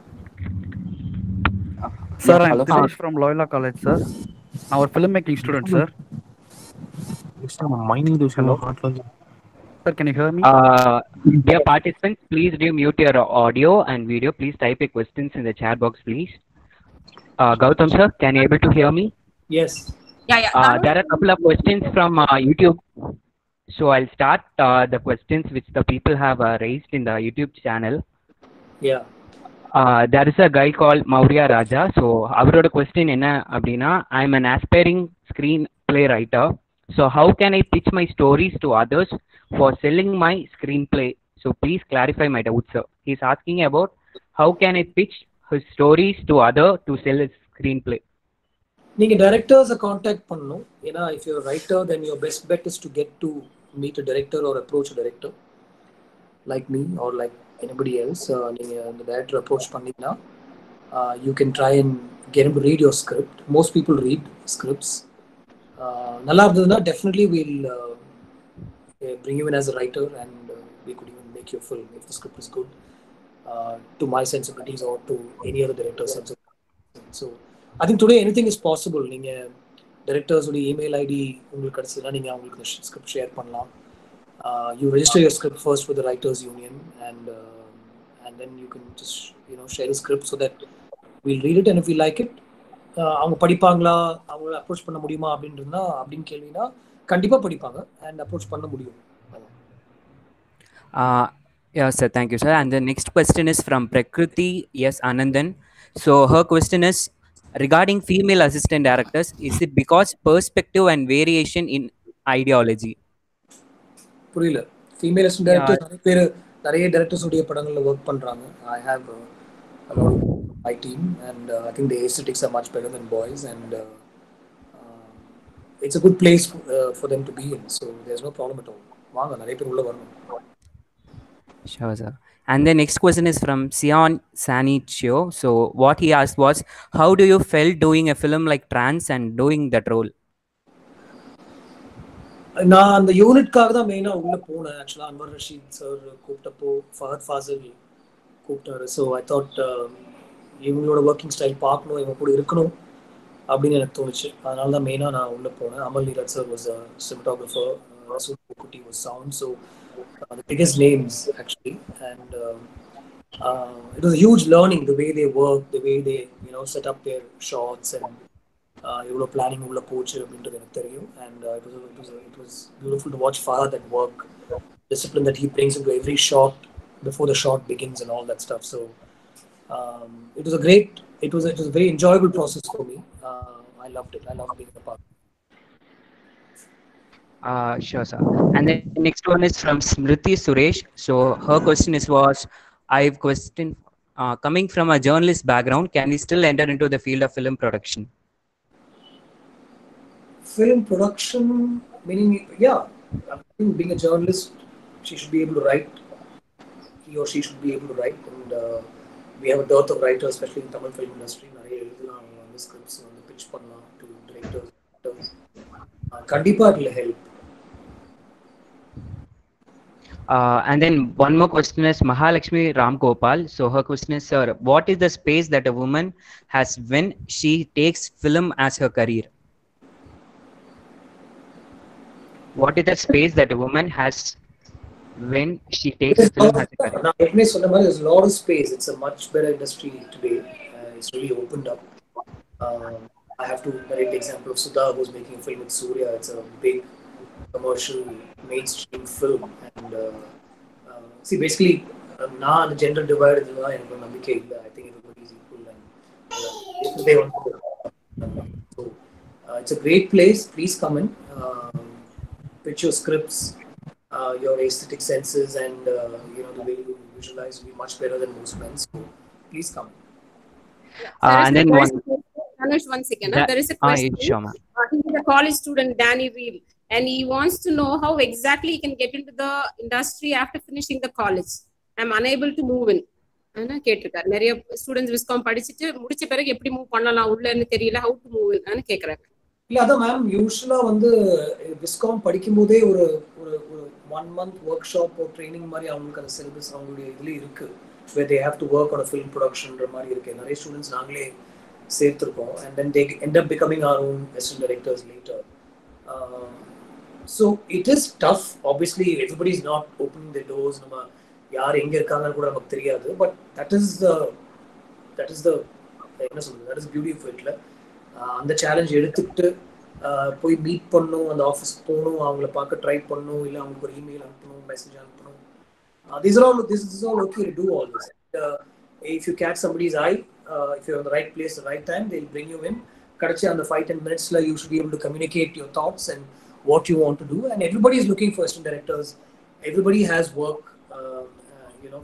Speaker 14: Sir,
Speaker 13: Yeah,
Speaker 14: I'm
Speaker 13: hello.
Speaker 14: Dinesh from Loyola College, sir. I'm a filmmaking student, sir.
Speaker 16: mining those
Speaker 14: Hello?
Speaker 16: heart வந்து
Speaker 14: Sir, can you hear me?
Speaker 12: Uh, dear participants, please do mute your audio and video. Please type your questions in the chat box, please. Uh, Gautam sir, can you able to hear me?
Speaker 2: Yes.
Speaker 19: Yeah, yeah.
Speaker 12: Uh, there are a couple of questions from uh, YouTube. So I'll start uh, the questions which the people have uh, raised in the YouTube channel.
Speaker 2: Yeah.
Speaker 12: Uh, there is a guy called Maurya Raja. So அவரோட question என்ன அப்படின்னா I'm an aspiring screenplay writer. So how can I pitch my stories to others for selling my screenplay? So please clarify my doubt, sir. He's asking about how can I pitch his stories to other to sell his screenplay.
Speaker 2: நீங்க டைரக்டர்ஸை contact பண்ணணும் ஏன்னா if you're writer then your best bet is to get to meet a director or approach director like me or like anybody else நீங்க அந்த director approach பண்ணீங்கன்னா you can try and get to read your script most people read scripts நல்லா இருந்ததுன்னா definitely will bring you in as a writer and uh, we could even make your film if the script is good uh, to my sensibilities or to any other director's sensibilities. So I think today anything is possible. நீங்க டைரக்டர்ஸோட email ID உங்களுக்கு கிடைச்சதுன்னா நீங்க அவங்களுக்கு script share பண்ணலாம் you register your script first with writers union and and then you can just you know share script so that will read it and if you like it அவங்க படிப்பாங்களா அவங்கள approach பண்ண முடியுமா அப்படின்னு இருந்தா அப்படின்னு கேள்வினா கண்டிப்பா படிப்பாங்க அண்ட் அப்ரோச் பண்ண முடியும்
Speaker 18: Uh, yeah, sir. Thank you, sir. And the next question is from Prakriti Yes Anandan. So her question is regarding female assistant directors. Is it because perspective and variation in ideology?
Speaker 2: புரியல female assistant director நிறைய பேர் நிறைய directors உடைய படங்கள்ல work பண்றாங்க I have my team and I think the aesthetics are much better then boys and it's a good place for them to be in so there's no problem at all வாங்க நிறைய பேர் உள்ள வரணும்
Speaker 18: Sure, sir. And the next question is from Sion Sanichio. So what he asked was, how do you felt doing a film like Trans and doing that role?
Speaker 2: நான் அந்த யூனிட்காக தான் மெயினாக உள்ள போனேன் ஆக்சுவலாக அன்வர் ரஷீத் சார் கூப்பிட்டப்போ ஃபஹத் ஃபாசில் கூப்பிட்டாரு ஸோ ஐ தாட் இவங்களோட ஒர்க்கிங் ஸ்டைல் பார்க்கணும் இவங்க கூட இருக்கணும் அப்படின்னு எனக்கு தோணுச்சு அதனால தான் மெயினாக நான் உள்ள போனேன் Amal Neeraj sir was cinematographer Resul Kutty was sound so the biggest names actually and um, uh, it was a huge learning the way they work the way they you know set up their shots and uh, எவ்வளோ planning உள்ள போச்சு அப்படின்றது எனக்கு தெரியும் and uh, it was it was it was beautiful to watch Fahad at work discipline that he brings into every shot before the shot begins and all that stuff so um, it was a great it was it was a very enjoyable process for me uh, I loved it I loved being a part
Speaker 18: Uh, sure, sir. And the next one is from Smriti Suresh. So her question is was, I've questioned, uh, coming from a journalist background, can we still enter into the field of film production?
Speaker 2: film production meaning yeah I think being a journalist she should be able to write he or she should be able to write and uh, we have a dearth of writers especially in Tamil film industry நிறைய எழுதலாம் அவங்க வந்து வந்து scripts வந்து pitch பண்ணலாம் to directors கண்டிப்பாக இதில் help
Speaker 12: Uh, and then one more question is Mahalakshmi Ram Gopal. So her question is, sir, what is the space that a woman has when she takes film as her career? What is the space that a woman has when she takes film as a career?
Speaker 2: நான் ஏற்கனவே சொன்ன மாதிரி there's a lot of space. It's a much better industry today. Uh, it's really opened up. Um, I have to narrate the example of Sudha who's making a film with Surya. It's a big commercial mainstream film. And uh, uh, see, basically, uh, நான் அந்த gender divide இதுதான் எனக்கு ஒரு நம்பிக்கை இல்லை I think everybody is equal and they want to so uh, it's a great place please come in um, pitch your scripts uh, your aesthetic senses and uh, you know the way you visualize will be much better than most men so please come
Speaker 12: Uh, and then one.
Speaker 1: Anush, one second.
Speaker 12: That-
Speaker 1: there is a
Speaker 12: ah,
Speaker 1: question.
Speaker 12: yes, sure, ma'am.
Speaker 1: Uh, he is a college student, Danny Wheel, and he wants to know how exactly he can get into the industry after finishing the college. I'm unable to move in. ஆனா கேட்டிருக்காரு நிறைய students viscom படிச்சுட்டு முடிச்ச பிறகு எப்படி move பண்ணலாம் உள்ளன்னு தெரியல how to move இன்னு கேக்குறாங்க
Speaker 2: இல்ல அதான் மேம் யூஸ்வலா வந்து விஸ்காம் படிக்கும் போதே ஒரு ஒரு ஒரு one month workshop training மாதிரி அவங்களுக்கு அந்த சிலபஸ் அவங்களுடைய இதுல இருக்கு where they have to work on a film productionன்ற மாதிரி இருக்கு நிறைய ஸ்டூடெண்ட்ஸ் நாங்களே சேர்த்திருக்கோம் and then they end up becoming our own assistant directors later uh, so it is tough obviously everybody is not opening their doors நம்ம யார் எங்க இருக்காங்கன்னு கூட நமக்கு தெரியாது but that is the that is the என்ன சொல்றது தட் இஸ் பியூட்டி ஆஃப் இட்ல அந்த சேலஞ்ச் எடுத்துக்கிட்டு ஆஹ் போய் மீட் பண்ணணும் அந்த ஆஃபீஸ் போகணும் அவங்கள பார்க்க ட்ரை பண்ணணும் இல்லை அவங்களுக்கு ஒரு இமெயில் அனுப்பணும் மெசேஜ் அனுப்பணும் these are all this is all okay to do all this uh, if you catch somebody's eye uh, if you're in the right place at the right time they'll bring you in கடைசி அந்த five ten மினிட்ஸ்ல you should be able to communicate your thoughts and what you want to do and everybody is looking for assistant directors everybody has work you know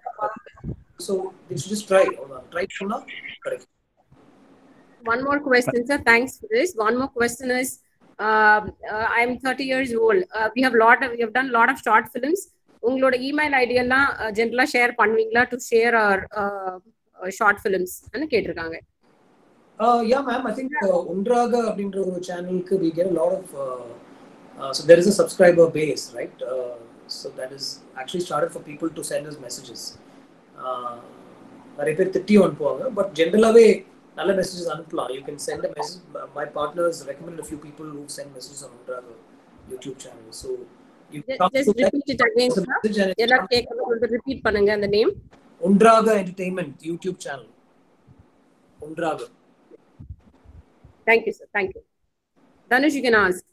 Speaker 2: so this just try try பண்ணா கிடைக்கும்
Speaker 1: One more question, sir. Thanks for this. One more question is, um, uh, I'm 30 years old. Uh, we have lot of, we have done lot of short films. உங்களோட email ID எல்லாம் ஜென்ரலா share பண்ணுவீங்களா to share or short films கேட்டிருக்காங்க
Speaker 2: Uh, yeah, ma'am. I think uh, Undraga அப்படின்ற ஒரு சேனலுக்கு we get a lot of uh, uh, so there is a subscriber base, right? Uh, so that is actually started for people to send us messages. Uh, நிறைய பேர் திட்டி அனுப்புவாங்க but ஜென்ரலாகவே நல்ல messages அனுப்பலாம் you can send a message my partners recommend few people who send messages on உண்ட்ராக YouTube channel so you
Speaker 1: just repeat it again எல்லாரும் கேட்கறது ரிப்பீட் பண்ணுங்க அந்த நேம்
Speaker 2: உண்ட்ராக என்டர்டெயின்மெண்ட் யூடியூப் சேனல் உண்ட்ராக
Speaker 1: Thank you, sir. Thank you. Dhanush, you can ask.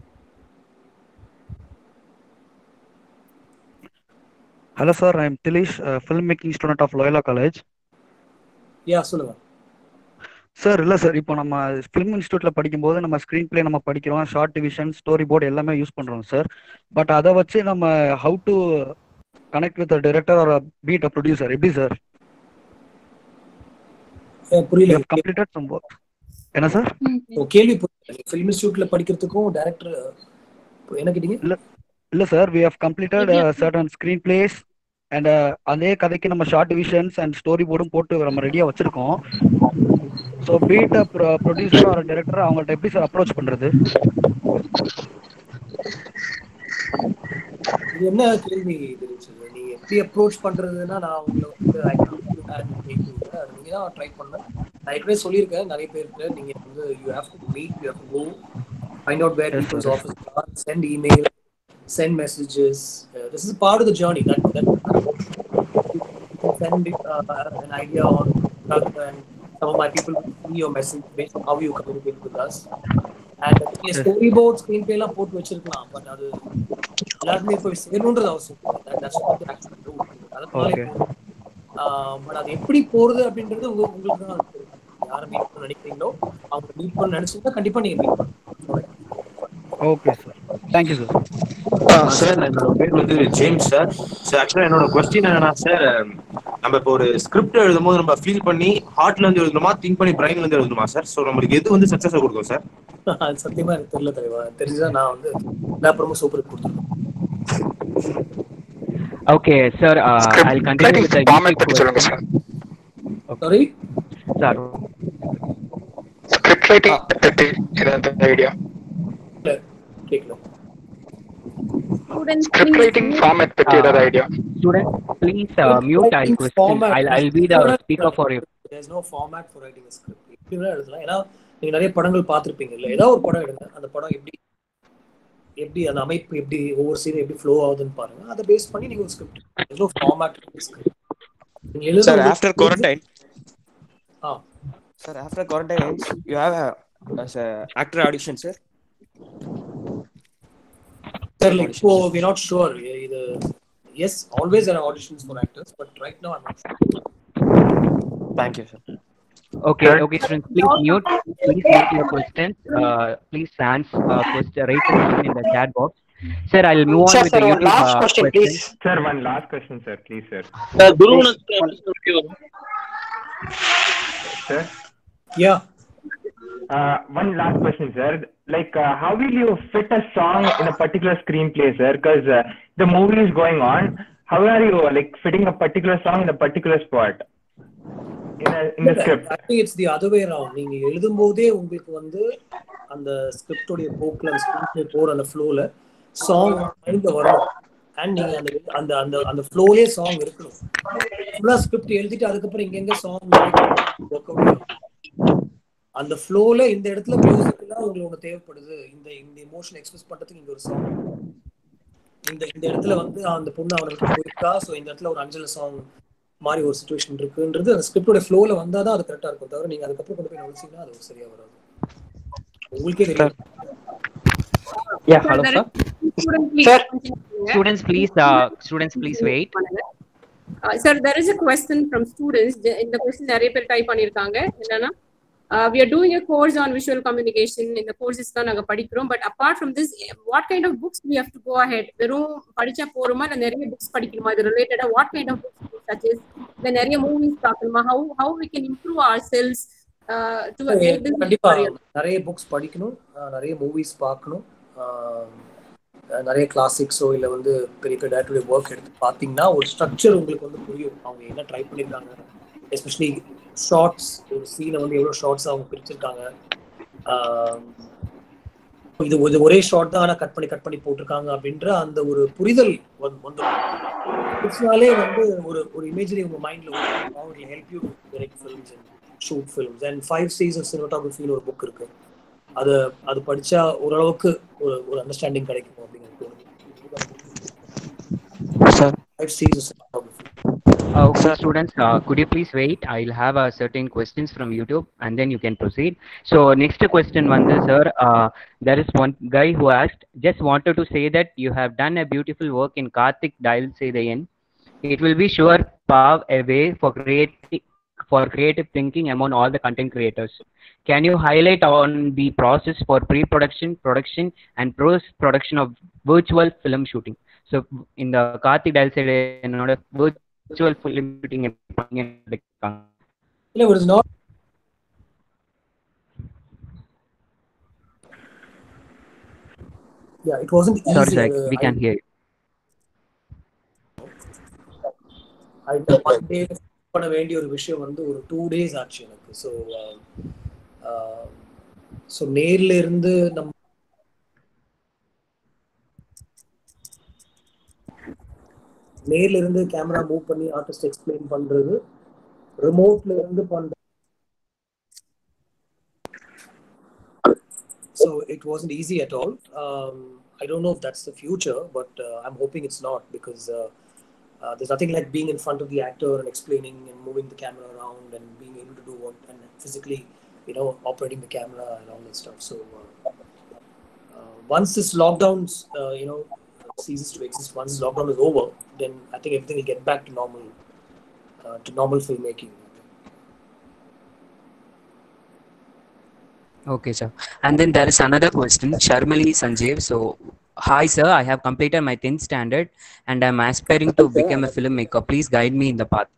Speaker 14: Hello, sir. I'm Tilish, uh, filmmaking student of Loyola College.
Speaker 2: Yeah சொல்லுங்க
Speaker 14: sir இல்லை sir இப்போ நம்ம ஃபிலிம் இன்ஸ்டியூட்டில் படிக்கும்போது நம்ம ஸ்க்ரீன் பிளே நம்ம படிக்கிறோம் ஷார்ட் டிவிஷன் ஸ்டோரி போர்டு எல்லாமே யூஸ் பண்ணுறோம் சார் பட் அதை வச்சு நம்ம how to connect with director or meet a producer எப்படி சார்
Speaker 2: புரியல
Speaker 14: கம்ப்ளீட்டட் சம் ஒர்க் என்ன சார்
Speaker 2: ஓ கேள்வி புரியல ஃபிலிம் இன்ஸ்டியூட்ல படிக்கிறதுக்கும் டைரக்டர் என்ன கேட்டீங்க
Speaker 14: இல்ல இல்ல sir we have completed certain screenplays and அதே கதைக்கு நம்ம ஷார்ட் டிவிஷன்ஸ் அண்ட் ஸ்டோரி போர்டும் போட்டு நம்ம ரெடியா வச்சிருக்கோம் so meet producer or director அவங்கள்ட்ட எப்படி சார் அப்ரோச் பண்றது
Speaker 2: இது என்ன கேள்வி தெரிஞ்சது நீங்க எப்படி அப்ரோச் பண்றதுன்னா நான் உங்களை வந்து I can't do that and take you there. நீங்க தான் ட்ரை பண்ண நான் ஏற்கனவே சொல்லியிருக்கேன் நிறைய பேருக்கு நீங்க வந்து you have to meet you have to go find out where people's office or send email send messages this is part of the journey that that send uh, an idea on that and some of my people will see your message based on how you communicate with us. And நீங்க storyboard screenplay எல்லாம் போட்டு வச்சிருக்கலாம் but அது எல்லாருமே போய் சேரணுன்றது அவசியம் இல்லை. That's not the actual rule. அதனாலே
Speaker 14: Okay.
Speaker 2: பட் அது எப்படி போறது அப்படின்றது உங்க உங்களுக்கு தான் அது தெரியும். யாரை மீட் பண்ண நினைக்கிறீங்களோ அவங்க மீட் பண்ண நினைச்சீங்கன்னா கண்டிப்பா நீங்க மீட் பண்ணுங்க
Speaker 14: okay sir thank you sir
Speaker 16: sir என்னோட பேர் வந்து ஜேம்ஸ் சார் சார் ஆக்சுவலா என்னோட கொஸ்டின் என்னன்னா சார் நம்ம இப்போ ஒரு ஸ்கிரிப்ட் எழுதும்போது நம்ம ஃபீல் பண்ணி ஹார்ட்ல இருந்து எழுதணுமா திங்க் பண்ணி பிரைன்ல இருந்து எழுதணுமா சார் ஸோ நம்மளுக்கு எது வந்து சக்சஸ் கொடுக்கும் சார்
Speaker 2: அது சத்தியமா எனக்கு தெரியல தலைவா தெரிஞ்சா நான் வந்து எல்லா அப்புறமும் சூப்பர் கொடுத்துருவேன்
Speaker 12: Okay, sir. Uh, I'll continue with the
Speaker 3: format
Speaker 12: YouTube
Speaker 3: பத்தி சொல்லுங்க
Speaker 12: question.
Speaker 3: Sir
Speaker 2: sorry
Speaker 12: Sir,
Speaker 3: script writing பத்தி ஏதாவது ஐடியா
Speaker 2: கேட்கல
Speaker 1: Students,
Speaker 3: ஸ்கிரிப்ட் ரைட்டிங் ஃபார்மேட் பத்தி ஏதாவது idea
Speaker 12: Student, please uh, mute. I'll question. I'll, I'll be the speaker for you.
Speaker 2: there's no format for writing a script எப்படி வேணா எழுதலாம் ஏன்னா நீங்க நிறைய படங்கள் பார்த்திருப்பீங்க இல்ல ஏதாவது ஒரு படம் எடுங்க அந்த படம் எப்படி எப்படி அந்த அமைப்பு எப்படி ஒவ்வொரு சீனும் எப்படி ஃப்ளோ ஆகுதுன்னு பாருங்க அதை பேஸ் பண்ணி நீங்க ஒரு ஸ்கிரிப்ட் ஏதோ ஃபார்மேட் நீங்க எழுதுறது
Speaker 9: Sir,
Speaker 2: வந்து-
Speaker 9: after quarantine,
Speaker 2: ah
Speaker 9: sir, after quarantine ends, you have a as a actor audition, sir.
Speaker 2: Sir like இப்போ வி நாட் ஷுர் இது is always or auditions for actors but right now I'm not
Speaker 9: Thank you, sir.
Speaker 12: Okay, okay, students, please mute. Please mute your questions. Uh, please answer uh, question, write the question in the chat box. Sir, I'll move on
Speaker 10: Sir,
Speaker 12: with
Speaker 10: sir,
Speaker 12: the
Speaker 10: one
Speaker 12: YouTube
Speaker 10: last
Speaker 12: uh,
Speaker 10: question,
Speaker 12: questions.
Speaker 10: please.
Speaker 19: Sir, one last question, sir, please, sir.
Speaker 10: Uh, Guru
Speaker 19: Sir?
Speaker 2: Yeah.
Speaker 19: Uh, one last question, sir. Like, uh, how will you fit a song in a particular screenplay, sir? Because uh, the movie is going on. How are you like fitting a particular song in a particular spot in a in the script?
Speaker 2: I think it's the other way around நீங்க எழுதும் போதே உங்களுக்கு வந்து அந்த ஸ்கிரிப்டோடைய போக்குல அந்த script போற அந்த ஃப்ளோல சாங் மைண்ட்ல வரும் அண்ட் நீங்க அந்த அந்த அந்த அந்த ஃப்ளோலே சாங் இருக்கணும் ஃபுல்லா ஸ்கிரிப்ட் எழுதிட்டு அதுக்கப்புறம் இங்க எங்க சாங் ஒர்க் அவுட் அந்த ஃப்ளோல இந்த இடத்துல மியூசிக்லாம் உங்களுக்கு ஒன்று தேவைப்படுது இந்த இந்த எமோஷன் எக்ஸ்பிரஸ் பண்றதுக்கு இங்க ஒரு சாங் இந்த இந்த இடத்துல வந்து அந்த பொண்ணு அவனுக்கு போயிருக்கா ஸோ இந்த இடத்துல ஒரு அஞ்சல சாங் மாதிரி ஒரு சுச்சுவேஷன் இருக்குன்றது அந்த ஸ்கிரிப்டோட ஃப்ளோல வந்தாதான் அது கரெக்டா இருக்கும் தவிர நீங்க அதுக்கப்புறம் கொண்டு போய் நடிச்சீங்கன்னா அது ஒரு சரியா வராது உங்களுக்கே தெரியும்
Speaker 12: Yeah, hello, sir.
Speaker 1: Student, please
Speaker 12: Sir.
Speaker 1: continue.
Speaker 12: Students, please, uh, students, please wait.
Speaker 1: Uh, sir, there is a question from students. The- இந்த கொஸ்டின் நிறைய பேர் டைப் பண்ணிருக்காங்க என்னன்னா uh, we are doing a course on visual communication இந்த courses தான் நாங்க படிக்கிறோம் but apart from this what kind of books we have to go ahead வெறும் படிச்சா போறோமா இல்ல நிறைய books படிக்கணுமா இது ரிலேட்டடா what kind of books such as இல்ல நிறைய மூவிஸ் பார்க்கணுமா how how we can improve ourselves uh, to get this
Speaker 2: கண்டிப்பா
Speaker 1: career?
Speaker 2: நிறைய புக்ஸ் படிக்கணும் அஹ் நிறைய மூவிஸ் பார்க்கணும் அஹ் நிறைய கிளாசிக்ஸோ இல்லை வந்து பெரிய பெரிய டேரக்டருடைய ஒர்க் எடுத்து பார்த்தீங்கன்னா ஒரு ஸ்ட்ரக்சர் உங்களுக்கு வந்து புரியும் அவங்க என்ன ட்ரை பண்ணியிருக்காங்க எஸ்பெஷலி ஷார்ட்ஸ் ஒரு சீனை வந்து எவ்வளோ ஷார்ட்ஸ் அவங்க பிரிச்சிருக்காங்க ஆஹ் இது இது ஒரே ஷார்ட் தான் ஆனால் கட் பண்ணி கட் பண்ணி போட்டிருக்காங்க அப்படின்ற அந்த ஒரு புரிதல் வந்து வந்துடும் வந்து ஒரு ஒரு இமேஜரி உங்க மைண்ட்ல help you direct films and shoot films and five stage of சினிமாட்டோகிராஃபின்னு ஒரு புக் இருக்கு அது அது படிச்சா ஓரளவுக்கு ஒரு ஒரு அண்டர்ஸ்டாண்டிங் கிடைக்கும் அப்படிங்கிறது five stage of cinematography
Speaker 12: Uh, okay, students, uh, could you please wait? I'll have uh, certain questions from YouTube and then you can proceed. So, next question, Vande, sir. Uh, there is one guy who asked, just wanted to say that you have done a beautiful work in Karthik Dial Sedayan. It will be sure pav a way for creative for creative thinking among all the content creators. Can you highlight on the process for pre-production, production, and post-production of virtual film shooting? So, in the Karthik Dial Sedayan, virtual film shooting எடுப்பாங்க
Speaker 2: இல்லை ஒரு not Yeah, it wasn't easy.
Speaker 12: Sorry, sir,
Speaker 2: Uh,
Speaker 12: we can
Speaker 2: I-
Speaker 12: hear you.
Speaker 2: I one day பண்ண வேண்டிய ஒரு விஷயம் வந்து ஒரு two days ஆச்சு எனக்கு ஸோ ஸோ நேர்ல இருந்து நம்ம நேர்ல இருந்து கேமரா மூவ் பண்ணி ஆர்டிஸ்ட் எக்ஸ்பிளைன் பண்றது ரிமோட்ல இருந்து பண்ற So it wasn't easy at all. Um, I don't know if that's the future, but uh, I'm hoping it's not because uh, uh, there's nothing like being in front of the actor and explaining and moving the camera around and being able to do what and physically, you know, operating the camera and all that stuff. So uh, uh, once this lockdown, uh, you know, ceases to exist, once this lockdown is over, then I think everything will get back to normal, uh, to normal filmmaking.
Speaker 18: Okay, sir. And then there is another question, Sharmali Sanjeev. So, hi, sir. I have completed my 10th standard and I'm aspiring to become a filmmaker. Please guide me in the path.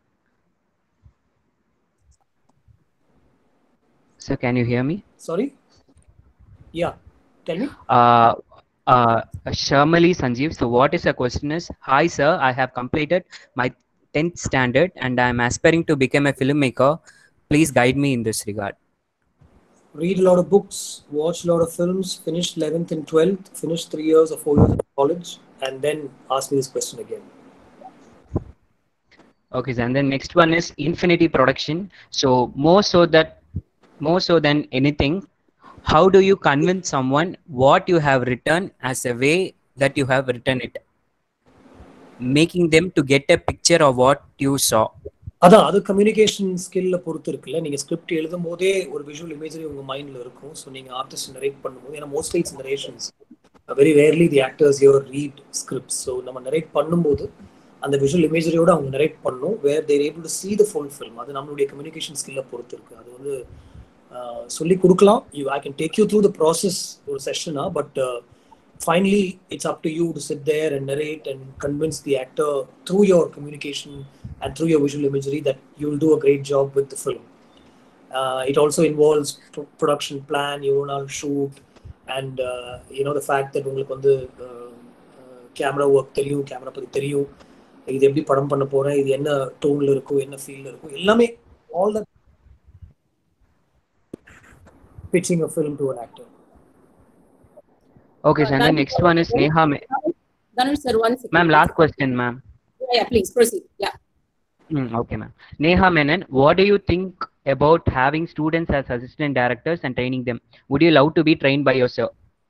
Speaker 18: Sir, can you hear me?
Speaker 2: Sorry? Yeah, tell me.
Speaker 18: Uh, uh, Sharmali Sanjeev. So, what is the question is, hi, sir. I have completed my 10th standard and I'm aspiring to become a filmmaker. Please guide me in this regard.
Speaker 2: read a lot of books, watch a lot of films, finish 11th and 12th, finish three years or four years of college, and then ask me this question again.
Speaker 12: Okay, sir. And then next one is Infinity Production. So more so that more so than anything, how do you convince someone what you have written as a way that you have written it? Making them to get a picture of what you saw.
Speaker 2: அதான் அது communication ஸ்கில்ல பொறுத்து இருக்குல்ல நீங்க script எழுதும் போதே ஒரு visual imagery உங்க மைண்ட்ல இருக்கும் ஸோ நீங்க ஆர்டிஸ்ட் நரேட் பண்ணும்போது ஏன்னா mostly it's narrations very rarely the actors your read script so நம்ம நரேட் பண்ணும்போது அந்த விஷுவல் இமேஜரியோட அவங்க நரேட் பண்ணும் where they're able to see the full film அது நம்மளுடைய கம்யூனிகேஷன் ஸ்கில்ல பொறுத்து இருக்கு அது வந்து சொல்லி கொடுக்கலாம் you I can take you through the process ஒரு செஷனா but finally it's up to you to sit there and narrate and convince the actor through your communication and through your visual imagery that you'll do a great job with the film uh, it also involves p- production plan you know how to shoot and uh, you know the fact that உங்களுக்கு வந்து camera work தெரியும் camera பற்றி தெரியும் இது எப்படி படம் பண்ண போறேன் இது என்ன டோன்ல இருக்கும் என்ன ஃபீல்ல இருக்கும் எல்லாமே all the pitching a film to an actor
Speaker 12: Okay, sir. And then
Speaker 1: Dhanush
Speaker 12: next one is Neha. Ma-
Speaker 1: Dhanush sir, one second.
Speaker 12: ma'am, last question, ma'am.
Speaker 1: Yeah, yeah, please proceed. Yeah.
Speaker 12: Mm, okay, ma'am. Neha Menon, what do you think about having students as assistant directors and training them? Would you love to be trained by yourself?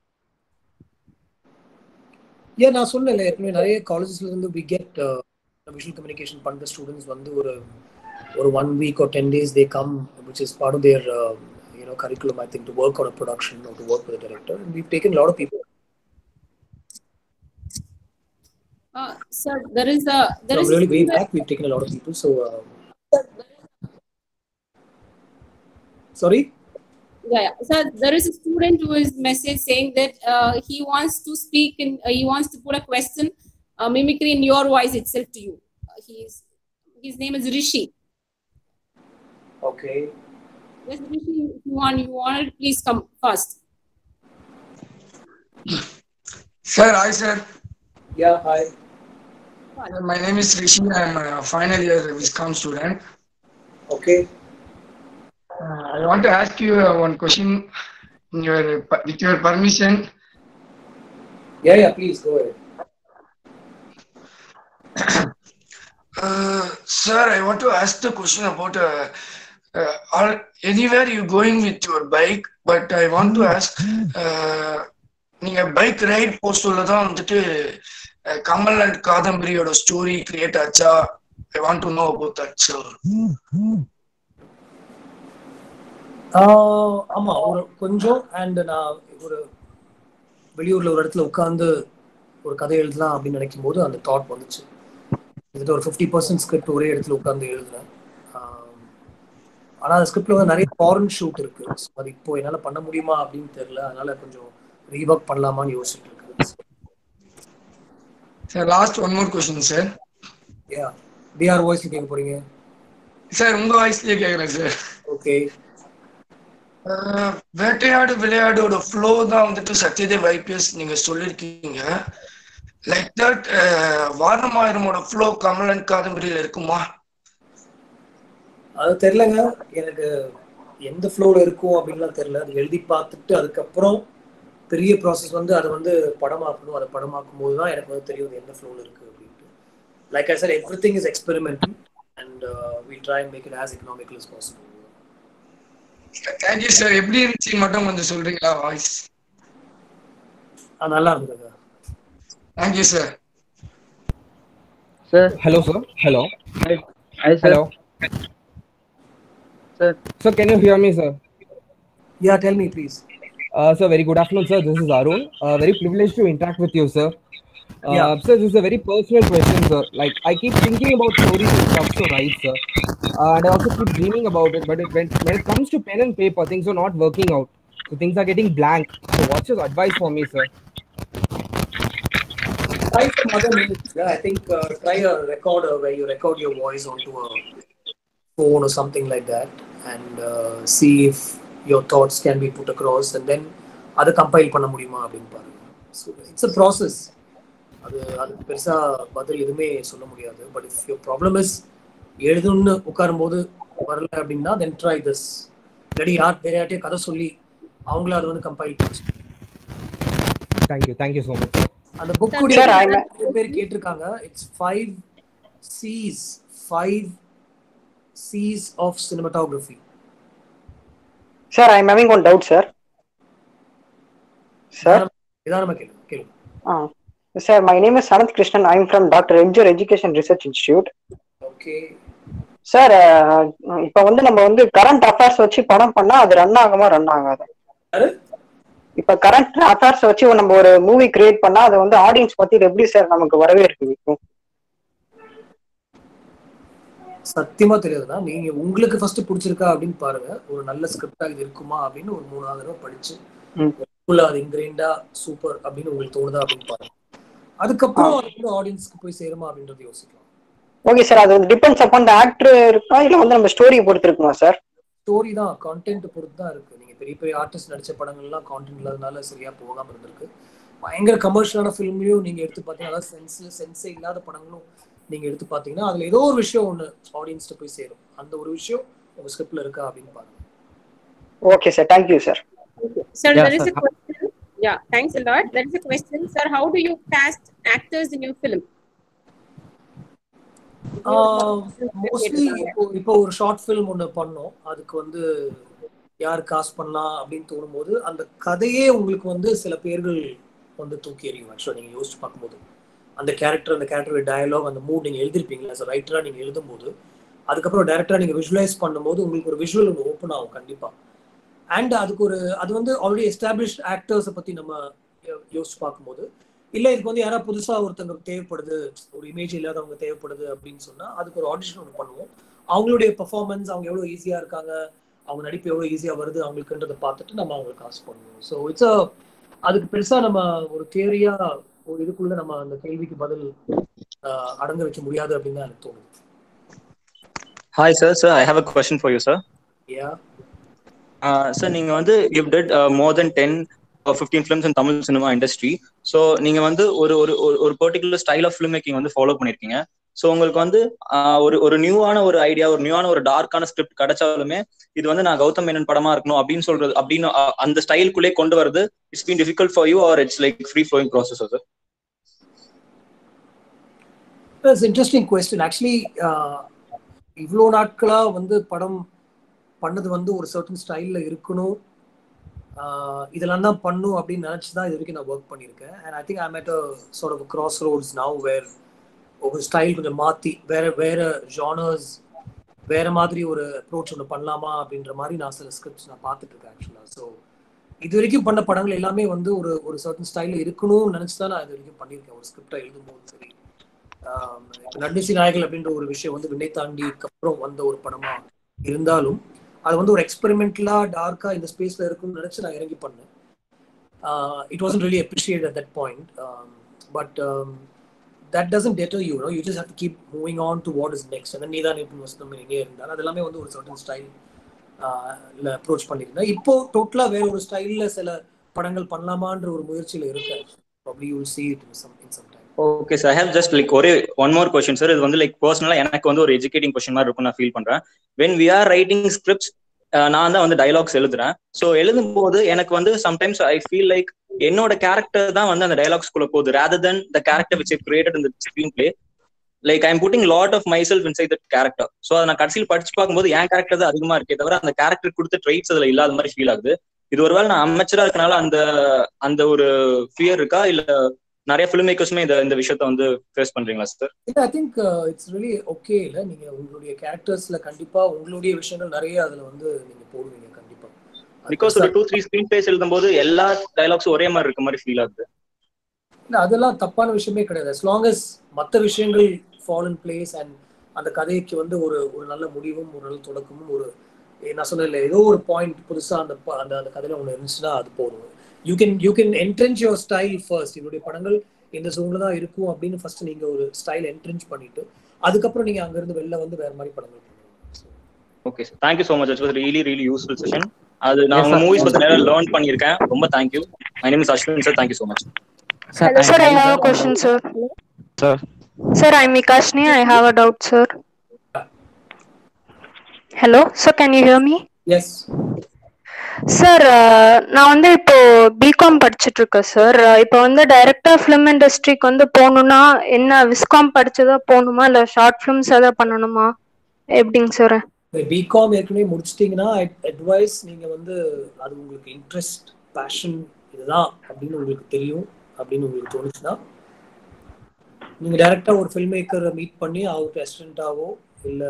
Speaker 2: ஏன் நான் சொன்னேன்ல ஏற்கனவே நிறைய காலேஜஸ்ல இருந்து we get visual communication பண்ற students வந்து ஒரு ஒரு ஒன் வீக் ஒரு ten days they come which is part of their you know curriculum I think to work on a production to work with director and we've taken lot of people
Speaker 1: Uh, sir, there is a there
Speaker 2: from
Speaker 1: is
Speaker 2: really way
Speaker 1: a
Speaker 2: back we've taken a lot of people so uh, sorry
Speaker 1: Yeah, yeah. So there is a student who is message saying that uh, he wants to speak and uh, he wants to put a question, uh, mimicry in your voice itself to you. Uh, he's his name is Rishi.
Speaker 2: okay
Speaker 1: Yes, Rishi, if you want, you want, please come first.
Speaker 20: Sir, hi sir.
Speaker 2: yeah hi
Speaker 20: Uh, My name is Rishi. I'm a final year Viscom student.
Speaker 2: okay
Speaker 20: Uh, I want to ask you uh, one question. In your, with your permission,
Speaker 2: yeah yeah please go ahead
Speaker 20: uh, sir, I want to ask the question about uh, uh, are anywhere you going with your bike, but I want to ask, uh, நீங்க bike ride போஸ்டர்ல தான் வந்துட்டு uh, Kamal and காதம்பரியோட story create ஆச்சா I want to know about that sir
Speaker 2: ah ஆமா ஒரு கொஞ்சம் and நான் ஒரு வெளியூர்ல ஒரு இடத்துல உட்கார்ந்து ஒரு கதை எழுதலாம் அப்படின்னு நினைக்கும் போது அந்த தாட் வந்துச்சு இது ஒரு ஃபிஃப்டி பர்சன்ட் ஸ்கிரிப்ட் ஒரே இடத்துல உட்கார்ந்து எழுதுனேன் ஆஹ் ஆனா அந்த ஸ்கிரிப்ட்ல வந்து நிறைய ஃபாரின் ஷூட் இருக்கு So அது இப்போ என்னால பண்ண முடியுமா அப்படின்னு தெரியல அதனால கொஞ்சம் ரீவர்க் பண்ணலாமான்னு யோசிச்சுட்டு இருக்கேன்
Speaker 20: sir last one more question sir
Speaker 2: yeah TR voice கேட்க போறீங்க
Speaker 20: சார் உங்க வாய்ஸ்லயே கேக்குறேன் சார்
Speaker 2: ஓகே
Speaker 20: வேட்டையாடு விளையாடோட ஃப்ளோ தான் வந்துட்டு சத்யதேவ் ஐபிஎஸ் நீங்க சொல்லிருக்கீங்க லைக் தட் வாரணமாயிரமோட ஃப்ளோ கமலன் காதம்பரியில இருக்குமா
Speaker 2: அது தெரியலங்க எனக்கு எந்த ஃப்ளோல இருக்கும் அப்படின்லாம் தெரியல அது எழுதி பார்த்துட்டு அதுக்கப்புறம் பெரிய ப்ராசஸ் வந்து அதை வந்து படமாக்கணும் அதை படமாக்கும் போது தான் எனக்கு வந்து தெரியும் அது எந்த ஃப்ளோல இருக்கு அப்படின்ட்டு like I sir everything is experimental and we try and make it as economical as possible
Speaker 20: thank you sir எப்படி இருந்துச்சு மட்டும் கொஞ்சம் சொல்றீங்களா வாய்ஸ்
Speaker 2: அது நல்லா இருந்ததுங்க
Speaker 20: thank you sir
Speaker 21: Sir. Hello, sir. Hello.
Speaker 22: Hi, sir.
Speaker 21: Hello.
Speaker 22: Sir.
Speaker 21: Sir, can you hear me, sir?
Speaker 2: Yeah, tell me, please.
Speaker 21: Uh, sir, very good afternoon, sir. This is Arun. Uh, very privileged to interact with you, sir. Uh,
Speaker 2: Yeah.
Speaker 21: Sir, this is a very personal question, sir. Like, I keep thinking about stories and stuff to write, sir. Uh, and I also keep dreaming about it. But it, when, when it comes to pen and paper, things are not working out. So things are getting blank. So what's your advice for me, sir?
Speaker 2: try some other means. Yeah, I think uh, try a recorder where you record your voice onto a phone or something like that, and uh, see if your thoughts can be put across, and then அதை compile பண்ண முடியுமா அப்படின்னு பாருங்க so it's a process அது அதுக்கு பெருசா பதில் எதுவுமே சொல்ல முடியாது but if your problem is எழுதுன்னு உட்காரும்போது வரல அப்படின்னா தென் ட்ரை திஸ் இல்லாட்டி யார் வேற யார்ட்டையும் கதை சொல்லி அவங்கள அதை வந்து கம்பைல் பண்ணி
Speaker 21: தேங்க்யூ தேங்க்யூ ஸோ மச்
Speaker 2: அந்த புக்குடைய
Speaker 10: Sir, I'm-
Speaker 2: நிறைய பேர் கேட்டிருக்காங்க it's five Cs five Cs of cinematography
Speaker 10: Sir, I'm having one doubt, sir. Sir?
Speaker 2: நிதானமா கேளு கேளு
Speaker 10: Uh, sir, my name is Sanat Krishnan. I'm from Dr. MGR Education Research Institute.
Speaker 2: Okay
Speaker 10: sir இப்போ வந்து நம்ம வந்து கரண்ட் அஃபேர்ஸ் வச்சு படம் பண்ணா அது ரன் ஆகுமா ரன் ஆகாது இப்போ கரண்ட் அஃபேர்ஸ் வச்சு நம்ம ஒரு மூவி கிரியேட் பண்ணா அது வந்து ஆடியன்ஸ் பத்தி எப்படி சார் நமக்கு வரவேற்பு இருக்கும்
Speaker 2: சத்தியமா தெரியாதுன்னா நீங்க உங்களுக்கு ஃபர்ஸ்ட் பிடிச்சிருக்கா அப்படின்னு பாருங்க ஒரு நல்ல ஸ்கிரிப்டா இது இருக்குமா அப்படின்னு ஒரு மூணாவது தடவை படிச்சு
Speaker 10: ம்.
Speaker 2: உள்ள அது இன்கிரைண்டா சூப்பர் அப்படின்னு உங்களுக்கு தோணுதா அப்படின்னு பாருங்க அதுக்கப்புறம் அது வந்து ஆடியன்ஸ்க்கு போய் சேருமா அப்படின்றது யோசிக்கலாம்
Speaker 10: ஓகே சார் அது வந்து டிபெண்ட்ஸ் அப்பான் த ஆக்டர் இருக்கா இல்ல வந்து நம்ம ஸ்டோரியை பொறுத்து இருக்குமா சார்
Speaker 2: ஸ்டோரி தான் கான்டென்ட் பொறுத்து தான் இருக்கு நீங்க பெரிய பெரிய ஆர்டிஸ்ட் நடிச்ச படங்கள்லாம் கான்டென்ட் இல்லாதனால சரியா போகாம இருந்திருக்கு பயங்கர கமர்ஷியலான ஃபிலிம்லயும் நீங்க எடுத்து பார்த்தீங்கன்னா அதாவது சென்ஸ் சென்ஸே இல்லாத படங்களும் நீங்க எடுத்து பார்த்தீங்கன்னா அதுல ஏதோ ஒரு விஷயம் ஒன்று ஆடியன்ஸ்ட்டு போய் சேரும் அந்த ஒரு விஷயம் உங்க ஸ்கிரிப்ட்ல இருக்கா அப்படின்னு பாருங்க
Speaker 10: okay sir thank you sir
Speaker 1: Sir,
Speaker 10: Yeah,
Speaker 1: there is
Speaker 10: sir.
Speaker 1: a question. Yeah, thanks a lot. There is a question, sir. How do you cast actors in your film?
Speaker 2: Mostly இப்போ இப்போ ஒரு ஷார்ட் ஃபிலிம் ஒன்று பண்ணோம் அதுக்கு வந்து யார் cost பண்ணலாம் அப்படின்னு தோணும் போது அந்த கதையே உங்களுக்கு வந்து சில பேர்கள் வந்து தூக்கி எறியும் ஆக்சுவலாக நீங்கள் யோசிச்சு பார்க்கும்போது அந்த கேரக்டர் அந்த கேரக்டரோட டயலாக் அந்த மூட் நீங்கள் எழுதிருப்பீங்களா as a ரைட்டராக நீங்கள் எழுதும்போது அதுக்கப்புறம் டேரக்டராக நீங்கள் விஷுவலைஸ் பண்ணும்போது உங்களுக்கு ஒரு விஷுவல் ஒன்று ஓப்பன் ஆகும் கண்டிப்பாக அண்ட் அதுக்கு ஒரு அது வந்து ஆல்ரெடி எஸ்டாப்ளிஷ் ஆக்டர்ஸை பற்றி நம்ம யோ- யோசிச்சு பார்க்கும்போது இல்லை இதுக்கு வந்து யாராவது புதுசாக ஒருத்தங்க தேவைப்படுது ஒரு இமேஜ் இல்லாதவங்க தேவைப்படுது அப்படின்னு சொன்னால் அதுக்கு ஒரு ஆடிஷன் ஒன்று பண்ணுவோம் அவங்களுடைய பெர்ஃபார்மன்ஸ் அவங்க எவ்வளோ ஈஸியாக இருக்காங்க அவங்க நடிப்பு எவ்வளோ ஈஸியாக வருது அவங்களுக்குன்றதை பார்த்துட்டு நம்ம அவங்களுக்கு காசு பண்ணுவோம் ஸோ இட்ஸ் அதுக்கு பெருசாக நம்ம ஒரு தியரியாக ஒரு இதுக்குள்ள நம்ம அந்த கேள்விக்கு பதில் ஆஹ், அடங்க வைக்க முடியாது அப்படின்னு தான் எனக்கு தோணுது
Speaker 11: Hi, sir. Sir, I have a question for you, sir.
Speaker 2: Yeah.
Speaker 11: Uh, sir, நீங்க வந்து you've did uh, more than 10 or 15 films in Tamil cinema industry. So நீங்க வந்து ஒரு ஒரு ஒரு- ஒரு particular style of film making வந்து ஃபாலோ பண்ணிருக்கீங்க ஸோ உங்களுக்கு வந்து ஆஹ், ஒரு ஒரு நியூவான ஒரு ஐடியா ஒரு நியூவான ஒரு டார்க்கான ஸ்கிரிப்ட் கிடைச்சாலுமே இது வந்து நான் கௌதம் மேனன் படமா இருக்கணும் அப்படின்னு சொல்றது அப்படின்னு அஹ், அந்த ஸ்டைலுக்குள்ளே கொண்டு வரது it's been difficult for you or it's like free flowing process sir
Speaker 2: it's interesting question actually இவ்வளோ நாட்களாக வந்து படம் பண்ணது வந்து ஒரு சர்டன் ஸ்டைலில் இருக்கணும் ஆஹ் இதெல்லாம் தான் பண்ணும் அப்படின்னு நினச்சி தான் இது வரைக்கும் நான் ஒர்க் பண்ணியிருக்கேன் and I think I made a sort of cross roads now where ஒரு ஸ்டைல் கொஞ்சம் மாற்றி வேற வேற ஜானர்ஸ் வேற மாதிரி ஒரு அப்ரோச் ஒன்று பண்ணலாமா அப்படின்ற மாதிரி நான் சில ஸ்கிரிப்ட்ஸ் நான் பார்த்துட்டு இருக்கேன் ஆக்சுவலாக ஸோ இது வரைக்கும் பண்ண படங்கள் எல்லாமே வந்து ஒரு ஒரு சர்டன் ஸ்டைலில் இருக்கணும்னு நினச்சி தான் நான் இது வரைக்கும் பண்ணியிருக்கேன் ஒரு ஸ்கிரிப்டை எழுதும்போது சரி ஆஹ் இப்ப நடுநிசி நாயகல் அப்படின்ற ஒரு விஷயம் வந்து விண்ணை தாண்டிக்கு அப்புறம் வந்த ஒரு படமா இருந்தாலும் அது வந்து ஒரு எக்ஸ்பெரிமெண்டலா டார்க்கா இந்த ஸ்பேஸ்ல இருக்கும்னு நினைச்சு நான் இறங்கி பண்ணேன் it wasn't really appreciate at that point but that doesn't deter you know you just have to keep moving on to what is next அந்த நீதான் இப்போ வசனம் இங்கே இருந்தால் அது எல்லாமே வந்து ஒரு சர்டன் ஸ்டைல் இல்லை அப்ரோச் பண்ணியிருந்தேன் இப்போ டோட்டலாக வேற ஒரு ஸ்டைலில் சில படங்கள் பண்ணலாமான்ற ஒரு முயற்சியில் இருக்கேன் probably you see it in some in some time
Speaker 11: okay sir I have just like ஒரே ஒன் மோர் கொஸ்டின் சார் இது வந்து லைக் பர்சனலா எனக்கு வந்து ஒரு எஜுகேட்டிங் கொஸ்டின் மாதிரி இருக்கும் நான் ஃபீல் பண்றேன் when we are writing scripts நான் தான் வந்து டைலாக்ஸ் எழுதுறேன் ஸோ எழுதும்போது எனக்கு வந்து சம்டைம்ஸ் ஐ ஃபீல் லைக் என்னோட கேரக்டர் தான் வந்து அந்த டைலாக்ஸ் குள்ள போகுது rather then the character which created இந்த screenplay like I'm putting lot of myself inside that character so அதை நான் கடைசியில் படிச்சு பார்க்கும்போது என் கேரக்டர் தான் அதிகமா இருக்கே தவிர அந்த கேரக்டர் கொடுத்த ட்ரைட்ஸ் அதுல இல்லாத மாதிரி ஃபீல் ஆகுது இது ஒருவேளை நான் அமைச்சரா இருக்கனால அந்த அந்த ஒரு ஃபியர் இருக்கா இல்ல நிறைய ஃபிலிம் மேக்கர்ஸுமே இந்த இந்த விஷயத்த வந்து ஃபேஸ் பண்றீங்களா சார்
Speaker 2: இல்ல I think it's really okay இல்ல நீங்க உங்களுடைய கேரக்டர்ஸ்ல கண்டிப்பா உங்களுடைய விஷயங்கள் நிறைய அதுல வந்து நீங்க போடுவீங்க கண்டிப்பா
Speaker 11: பிகாஸ் ஒரு டூ த்ரீ ஸ்கிரீன் பிளேஸ் எழுதும்போது எல்லா டைலாக்ஸும் ஒரே மாதிரி இருக்க மாதிரி ஃபீல் ஆகுது
Speaker 2: இல்ல அதெல்லாம் தப்பான விஷயமே கிடையாது as long as மத்த விஷயங்கள் ஃபால் இன் பிளேஸ் அண்ட் அந்த கதைக்கு வந்து ஒரு ஒரு நல்ல முடிவும் ஒரு நல்ல தொடக்கமும் ஒரு ஏ, நான் சொன்னேன்ல ஏதோ ஒரு பாயிண்ட் புதுசா அந்த ப- அந்த அந்த கதையில ஒன்று இருந்துச்சுன்னா அது போதும் you can you can entrench your style first என்னுடைய படங்கள் இந்த ஜோன்ல தான் இருக்கும் அப்படின்னு ஃபர்ஸ்ட் நீங்க ஒரு ஸ்டைல் என்ட்ரென்ச் பண்ணிட்டு அதுக்கப்புறம் நீங்க அங்கிருந்து வெளில வந்து வேற மாதிரி படங்கள்
Speaker 11: okay sir thank you so much it was really really useful session அது நான்
Speaker 2: Yes,
Speaker 11: உங்க
Speaker 2: sir.
Speaker 11: மூவிஸ் பத்தி நிறைய லேர்ன் பண்ணியிருக்கேன் ரொம்ப thank you my name is Ashwin sir thank you so much
Speaker 5: Hello, sir. I have a question, sir.
Speaker 11: Sir.
Speaker 5: Sir, I'm Mikashni. I have a doubt, sir. Hello, sir. Can you hear me?
Speaker 2: Yes.
Speaker 5: Sir நான் வந்து இப்போ BCom படிச்சுட்டு இருக்கேன் sir இப்போ வந்து டைரக்டா film இண்டஸ்ட்ரிக்கு வந்து போகணும்னா என்ன விஸ்காம் படிச்சதா போகணுமா இல்ல ஷார்ட் ஃபிலிம்ஸ் ஏதாவது பண்ணணுமா எப்படிங்க சார்
Speaker 2: பிகாம் ஏற்கனவே முடிச்சிட்டிங்கன்னா அட்வைஸ் நீங்கள் வந்து அது உங்களுக்கு இன்ட்ரெஸ்ட் பேஷன் இதுதான் அப்படின்னு உங்களுக்கு தெரியும் அப்படின்னு உங்களுக்கு தோணுச்சுன்னா நீங்கள் டைரெக்டாக ஒரு ஃபில்ம் மேக்கரை மீட் பண்ணி அவருக்கு அசிஸ்டண்ட்டாவோ இல்லை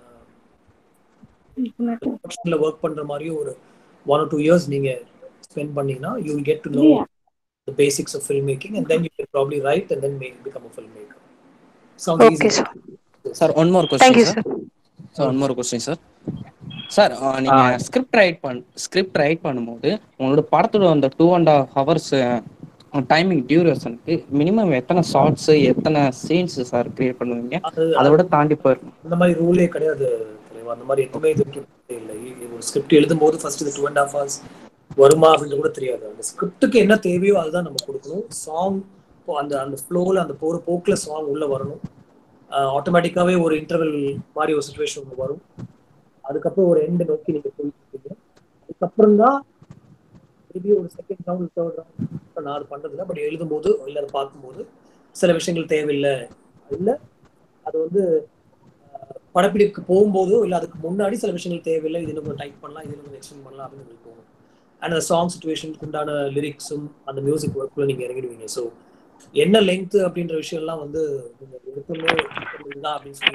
Speaker 2: ப்ரொடக்ஷனில் ஒர்க் பண்ணுற மாதிரியோ ஒரு ஒன் ஆர் டூ இயர்ஸ் நீங்கள் ஸ்பெண்ட் பண்ணீங்கன்னா you will get to know the basics of filmmaking and then you can probably write and then make, become a filmmaker. Sounds
Speaker 5: Okay,
Speaker 2: easy.
Speaker 5: sir.
Speaker 13: Sir one more
Speaker 5: Thank
Speaker 13: question
Speaker 5: you,
Speaker 13: sir sir one more question sir sir நீங்க script write பண் script write பண்ணும்போது உங்களோட படத்தோட அந்த two and half hours timing டியூரேஷனுக்கு minimum எத்தனை shots எத்தனை scenes sir create பண்ணுவீங்க அதை விட தாண்டி போயிடும்
Speaker 2: அந்த மாதிரி ரூலே கிடையாது தலைவா அந்த மாதிரி எதுவுமே இது வரைக்கும் இல்லை இ- ஒரு ஸ்கிரிப்ட் எழுதும்போது ஃபர்ஸ்ட் இது டூ அண்ட் ஹாஃப் ஹவர்ஸ் வருமா அப்படின்னு கூட தெரியாது அந்த ஸ்கிரிப்டுக்கு என்ன தேவையோ அதுதான் நம்ம கொடுக்கணும் சாங் அந்த அந்த ஃப்ளோவில் அந்த போகிற போக்கில் சாங் உள்ள வரணும் ஆட்டோமேட்டிக்காகவே ஒரு இன்டர்வல் மாதிரி ஒரு சுச்சுவேஷன் ஒன்று வரும் அதுக்கப்புறம் ஒரு எண்டு நோக்கி நீங்கள் போயிட்டு இருக்கீங்க அதுக்கப்புறம் தான் திருப்பி ஒரு செகண்ட் ரவுண்ட் தேர்ட் ரவுண்ட் நான் அது பண்ணுறதில்ல பட் எழுதும்போது இல்லை அதை பார்க்கும்போது சில விஷயங்கள் தேவையில்லை இல்லை அது வந்து படப்பிடிப்புக்கு போகும்போதோ இல்லை அதுக்கு முன்னாடி சில விஷயங்கள் தேவையில்லை இது இன்னும் கொஞ்சம் டைப் பண்ணலாம் இது இன்னும் கொஞ்சம் எக்ஸ்டெண்ட் பண்ணலாம் அப்படின்னு உங்களுக்கு தோணும் அண்ட் அந்த சாங் சுச்சுவேஷனுக்கு உண்டான லிரிக்ஸும் அந்த மியூசிக் ஒர்க்குள்ள நீங்கள் இறங்கிடுவீங்க ஸோ என்ன லெங்க் அப்படின்ற விஷயம்லாம் வந்து நீங்கள் எடுத்துமே இதுதான் அப்படின்னு சொல்லி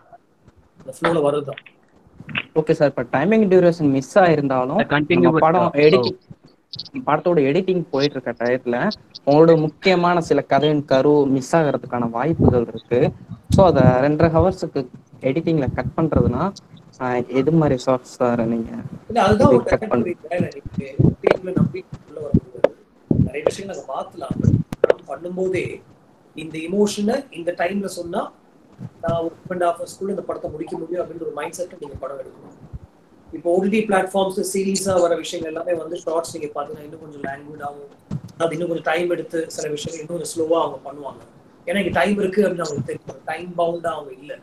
Speaker 2: அந்த ஃப்ளோவில் வருது தான்
Speaker 13: ஓகே சார் இப்போ டைமிங் டியூரேஷன் மிஸ் ஆயிருந்தாலும்
Speaker 12: continue
Speaker 13: நம்ம
Speaker 12: with
Speaker 13: படம்
Speaker 12: the-
Speaker 13: எடிட்டிங் படத்தோட எடிட்டிங் போயிட்டு இருக்க டயத்துல உங்களோட முக்கியமான சில கதையின் கரு மிஸ் ஆகிறதுக்கான வாய்ப்புகள் இருக்கு ஸோ அதை ரெண்டரை ஹவர்ஸுக்கு எடிட்டிங்ல கட் பண்றதுன்னா ஆஹ், எது மாதிரி ஷார்ட்ஸ் சார் நீங்க
Speaker 2: இல்ல அதுதான் ஒரு
Speaker 13: கட் பண்ண
Speaker 2: டெக்னிக்கல் வேலை நீங்க டீம்ல நம்பி உள்ள வர முடியாது நிறைய விஷயங்கள் நம்ம மாத்தலாம் பட் பண்ணும்போதே இந்த இமோஷனை இந்த டைம்ல சொன்னா நான் ஒரு ரெண்டு ஹாஃப் ஹவர்ஸ்க்குள்ள இந்த படத்தை முடிக்க முடியும் அப்படின்ற ஒரு மைண்ட் செட்டை நீங்க படம் எடுக்கணும் இப்போ ஓடிடி பிளாட்ஃபார்ம்ஸ் சீரீஸா வர விஷயங்கள் எல்லாமே வந்து ஷார்ட்ஸ் நீங்க பாத்தீங்கன்னா இன்னும் கொஞ்சம் லாங்குவேஜ் ஆகும் அது இன்னும் கொஞ்சம் டைம் எடுத்து சில விஷயங்கள் இன்னும் கொஞ்சம் ஸ்லோவா அவங்க பண்ணுவாங்க ஏன்னா இங்க டைம் இருக்கு அப்படின்னு அவங்களுக்கு தெரியும் டைம் பவுண்டா அவங்க இல்லை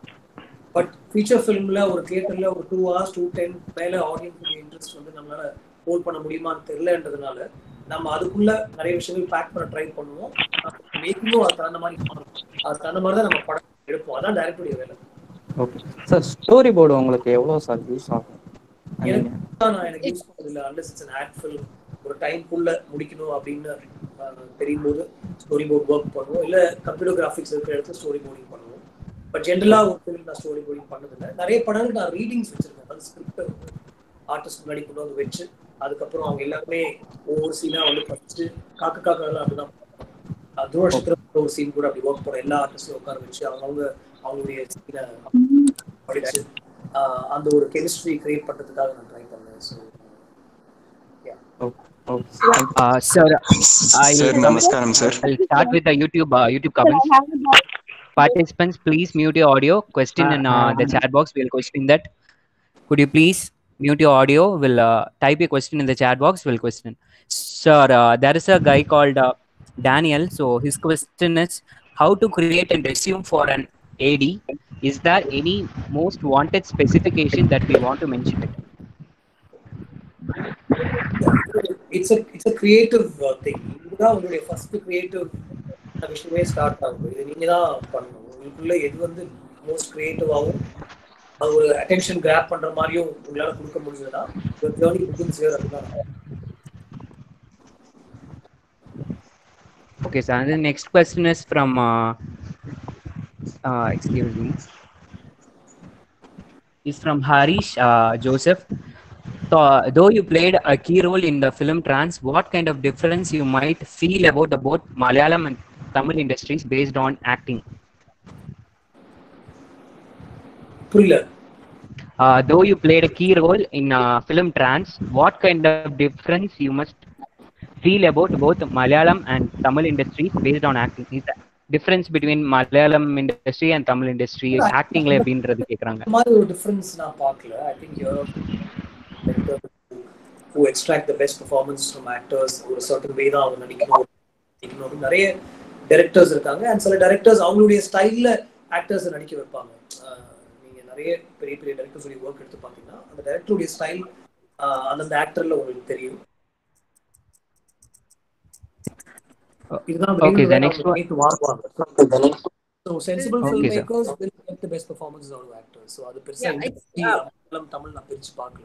Speaker 2: பட் ஃபீச்சர் ஃபிலிம்ல ஒரு தியேட்டர்ல ஒரு டூ ஹவர்ஸ் டூ டென் மேல ஆடியன்ஸ் இன்ட்ரெஸ்ட் வந்து நம்மளால ஹோல்ட் பண்ண முடியுமான்னு தெரியலன்றதுனால நம்ம அதுக்குள்ள நிறைய விஷயங்கள் பேக் பண்ண ட்ரை பண்ணுவோம் மேக்கிங்கும் அது தகுந்த மாதிரி மாறும். அது தகுந்த மாதிரி தான் நம்ம படம் எடுப்போம் அதான் டேரக்டருடைய வேலை
Speaker 13: ஓகே சார் ஸ்டோரி போர்டு உங்களுக்கு எவ்வளோ சார் யூஸ் ஆகும்
Speaker 2: எனக்கு தான் நான் எனக்கு யூஸ் பண்ணது இல்லை அண்டர்ஸ் இட்ஸ் ஆட் ஃபில்ம் ஒரு டைம்குள்ள முடிக்கணும் அப்படின்னு அஹ், தெரியும் போது ஸ்டோரி போர்ட் ஒர்க் பண்ணுவோம் இல்லை கம்ப்யூட்டர் கிராஃபிக்ஸ் இருக்கிற இடத்துல ஸ்டோரி போர்டிங் பண்ணுவோம் பட் ஜென்ரலாக ஒரு ஃபிலிம் நான் ஸ்டோரி போர்டிங் பண்ணதில்லை நிறைய படங்கள் நான் ரீடிங்ஸ் வச்சிருக்கேன் அது ஸ்கிரிப்ட் ஆர்டிஸ்ட் முன்னாடி கொண்டு வந்து வச்சு அதுக்கப்புறம் அவங்க எல்லாருமே ஒவ்வொரு சீனாக வந்து படிச்சு காக்க காக்கலாம் அப்படிதான் அஹ், துருவட்சத்திரம் ஒரு சீன் கூட அப்படி ஒர்க் பண்ண எல்லா ஆர்டிஸ்டும் உட்கார வச்சு அவங்க அவங்களுடைய சீனை படிச்சு ஆஹ் அந்த ஒரு கெமிஸ்ட்ரி கிரியேட் பண்றதுக்காக நான் ட்ரை பண்ணேன் so
Speaker 12: Uh, sir, I
Speaker 8: Sir, namaskaram, sir.
Speaker 12: I'll start with the YouTube uh, YouTube comments. Participants, please mute your audio. Question in uh, the chat box. We'll question that. Could you please mute your audio? We'll uh, type your question in the chat box. We'll question. Sir, uh, there is a guy called uh, Daniel. So his question is how to create a resume for an AD. Is there any most wanted specification that we want to mention it?
Speaker 2: It's it's a creative thing இதுதான் உங்களுடைய first creative விஷயமே start ஆகும் இது நீங்க தான் பண்ணணும் உங்களுக்குள்ள எது வந்து மோஸ்ட் கிரியேட்டிவாகவும் அது ஒரு அட்டென்ஷன் கிராப் பண்ற மாதிரியும் உங்களால கொடுக்க முடிஞ்சதுன்னா ஜேர்னி பிகின்ஸ் ஹியர் அதுதான்
Speaker 12: Okay, sir. And the next question is from, uh, uh, excuse me, is from Harish uh, Joseph. So, uh, though you played a key role in the film Trans, what kind of difference you might feel about the both Malayalam and Tamil industries based on acting?
Speaker 2: புரியல
Speaker 12: Uh, though you played a key role in uh, film Trans, what kind of difference you must feel about both Malayalam and Tamil industries based on acting? Is the difference between Malayalam industry and Tamil industry acting ல எப்படின்றது கேக்குறாங்க
Speaker 2: இந்த மாதிரி ஒரு difference நான் பார்க்கல I think you who extract the best performance from actors ஒரு certain way தான் அவங்க நடிக்கணும் நடிக்கணும் அப்படின்னு நிறைய டைரக்டர்ஸ் இருக்காங்க அண்ட் சில டைரக்டர்ஸ் அவங்களுடைய ஸ்டைல்ல ஆக்டர்ஸ் நடிக்க வைப்பாங்க அஹ் நீங்க நிறைய பெரிய பெரிய டைரக்டர்ஸ் ஒர்க் எடுத்து பார்த்தீங்கன்னா அந்த டைரக்டருடைய ஸ்டைல் ஆஹ் அந்தந்த ஆக்டர்ல உங்களுக்கு தெரியும் இதுதான்
Speaker 12: Okay, the
Speaker 2: வேணும்னு
Speaker 12: next
Speaker 2: அவங்க
Speaker 12: one.
Speaker 2: கேட்டு வாங்குவாங்க so sensible film
Speaker 12: Okay, sir.
Speaker 2: Makers will get the best performance of actors so அது பெருசா
Speaker 1: Yeah, it's,
Speaker 2: industry
Speaker 1: uh,
Speaker 2: Malayalam Tamil நான் பிரிச்சு பார்க்கல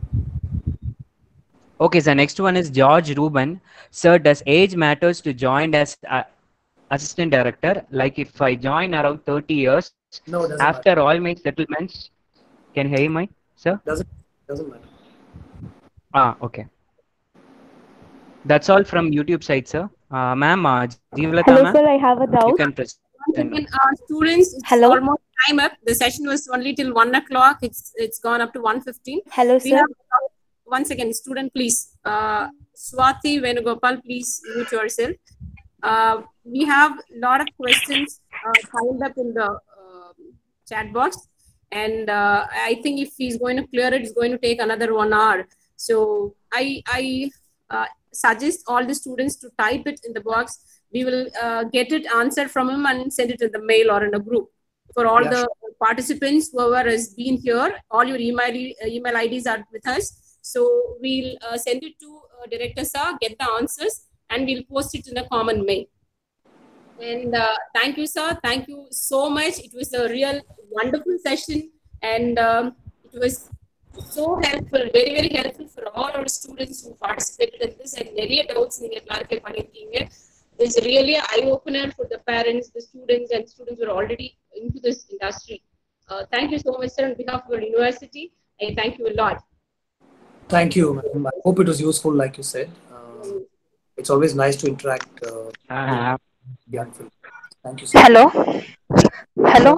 Speaker 18: Okay, the next one is George Ruben. Sir, does age matters to join as uh, assistant director? Like if I join around 30 years,
Speaker 2: No, it doesn't
Speaker 18: after all my settlements, can you hear me, sir?
Speaker 2: doesn't doesn't matter
Speaker 18: Ah, okay. That's all from YouTube side, sir. Uh, ma'am, uh, Jeevalata,
Speaker 6: Hello,
Speaker 18: ma'am,
Speaker 6: sir. I have a
Speaker 18: you
Speaker 6: doubt.
Speaker 18: can press.
Speaker 1: Once again, uh, students, it's
Speaker 6: Hello?
Speaker 1: almost time up. The session was only till one o'clock. It's it's gone up to one fifteen.
Speaker 6: Hello,
Speaker 1: We
Speaker 6: sir.
Speaker 1: have, once again, student, please. Uh, Swati Venugopal, please mute yourself. Uh, we have a lot of questions uh, piled up in the uh, chat box, and uh, I think if he's going to clear it, it's going to take another one hour. So I I uh, suggest all the students to type it in the box. We will uh, get it answered from him and send it in the mail or in a group. For all
Speaker 2: Yeah,
Speaker 1: the participants, whoever has been here, all your email email IDs are with us. So we'll uh, send it to uh, Director Sir, get the answers, and we'll post it in a common mail. And uh, thank you, sir. Thank you so much. It was a real wonderful session, and um, it was so helpful, very very helpful for all our students who participated in this. And நிறைய doubts நீங்க clarify பண்ணிருக்கீங்க. It's really an eye opener for the parents, the students, and students who are already into this industry. Uh, thank you so much, sir, on behalf of your university. I thank you a lot.
Speaker 2: Thank you, ma'am. I hope it was useful, like you said. Uh, it's always nice to interact. Uh, with young film. Thank you. So
Speaker 5: Hello? Hello?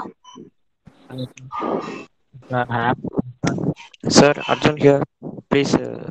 Speaker 3: Sir, Arjun here. Please. Uh,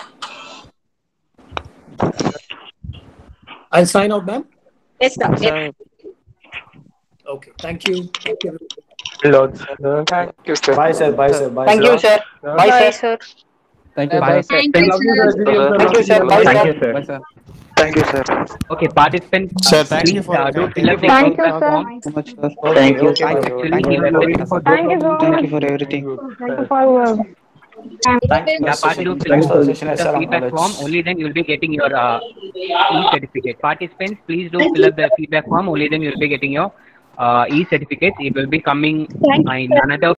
Speaker 2: I'll sign out, ma'am.
Speaker 1: Yes, sir.
Speaker 3: sir,
Speaker 2: Okay. Thank you. Thank you.
Speaker 8: Lord, sir.
Speaker 3: thank you, sir.
Speaker 8: Bye, sir. Bye, sir. Bye,
Speaker 10: Thank you, sir. Bye,
Speaker 5: Bye,
Speaker 10: sir.
Speaker 5: sir.
Speaker 13: Thank you,
Speaker 12: Bye,
Speaker 13: sir.
Speaker 12: sir.
Speaker 1: Thank you, sir.
Speaker 10: Thank you, sir. Bye,
Speaker 19: Thank
Speaker 10: sir.
Speaker 19: you, sir.
Speaker 13: Bye, sir.
Speaker 3: Thank you, sir.
Speaker 12: Okay, participants,
Speaker 8: Sir, thank
Speaker 12: please
Speaker 8: you for
Speaker 12: uh, do
Speaker 8: thank
Speaker 12: fill
Speaker 8: you
Speaker 12: up the
Speaker 8: for-
Speaker 6: Thank you,
Speaker 12: feedback
Speaker 6: sir.
Speaker 12: form.
Speaker 13: so much, sir.
Speaker 8: Thank you.
Speaker 19: Okay,
Speaker 8: Thank
Speaker 19: sir.
Speaker 8: you.
Speaker 12: Actually,
Speaker 8: Thank
Speaker 12: he
Speaker 8: you.
Speaker 12: left it.
Speaker 6: Thank you so
Speaker 8: Thank
Speaker 6: much.
Speaker 8: you for everything.
Speaker 6: Thank you for uh,
Speaker 8: Thank you.
Speaker 12: Yeah, part do fill
Speaker 8: Thanks
Speaker 12: up
Speaker 8: for the session.
Speaker 12: the
Speaker 8: Assalam
Speaker 12: feedback
Speaker 8: alaikum.
Speaker 12: form. Only then you will be getting your uh, e-certificate. Participants, please do fill up the feedback form. Only then you will be getting your uh, e-certificate. It will be coming
Speaker 6: Thank
Speaker 12: in another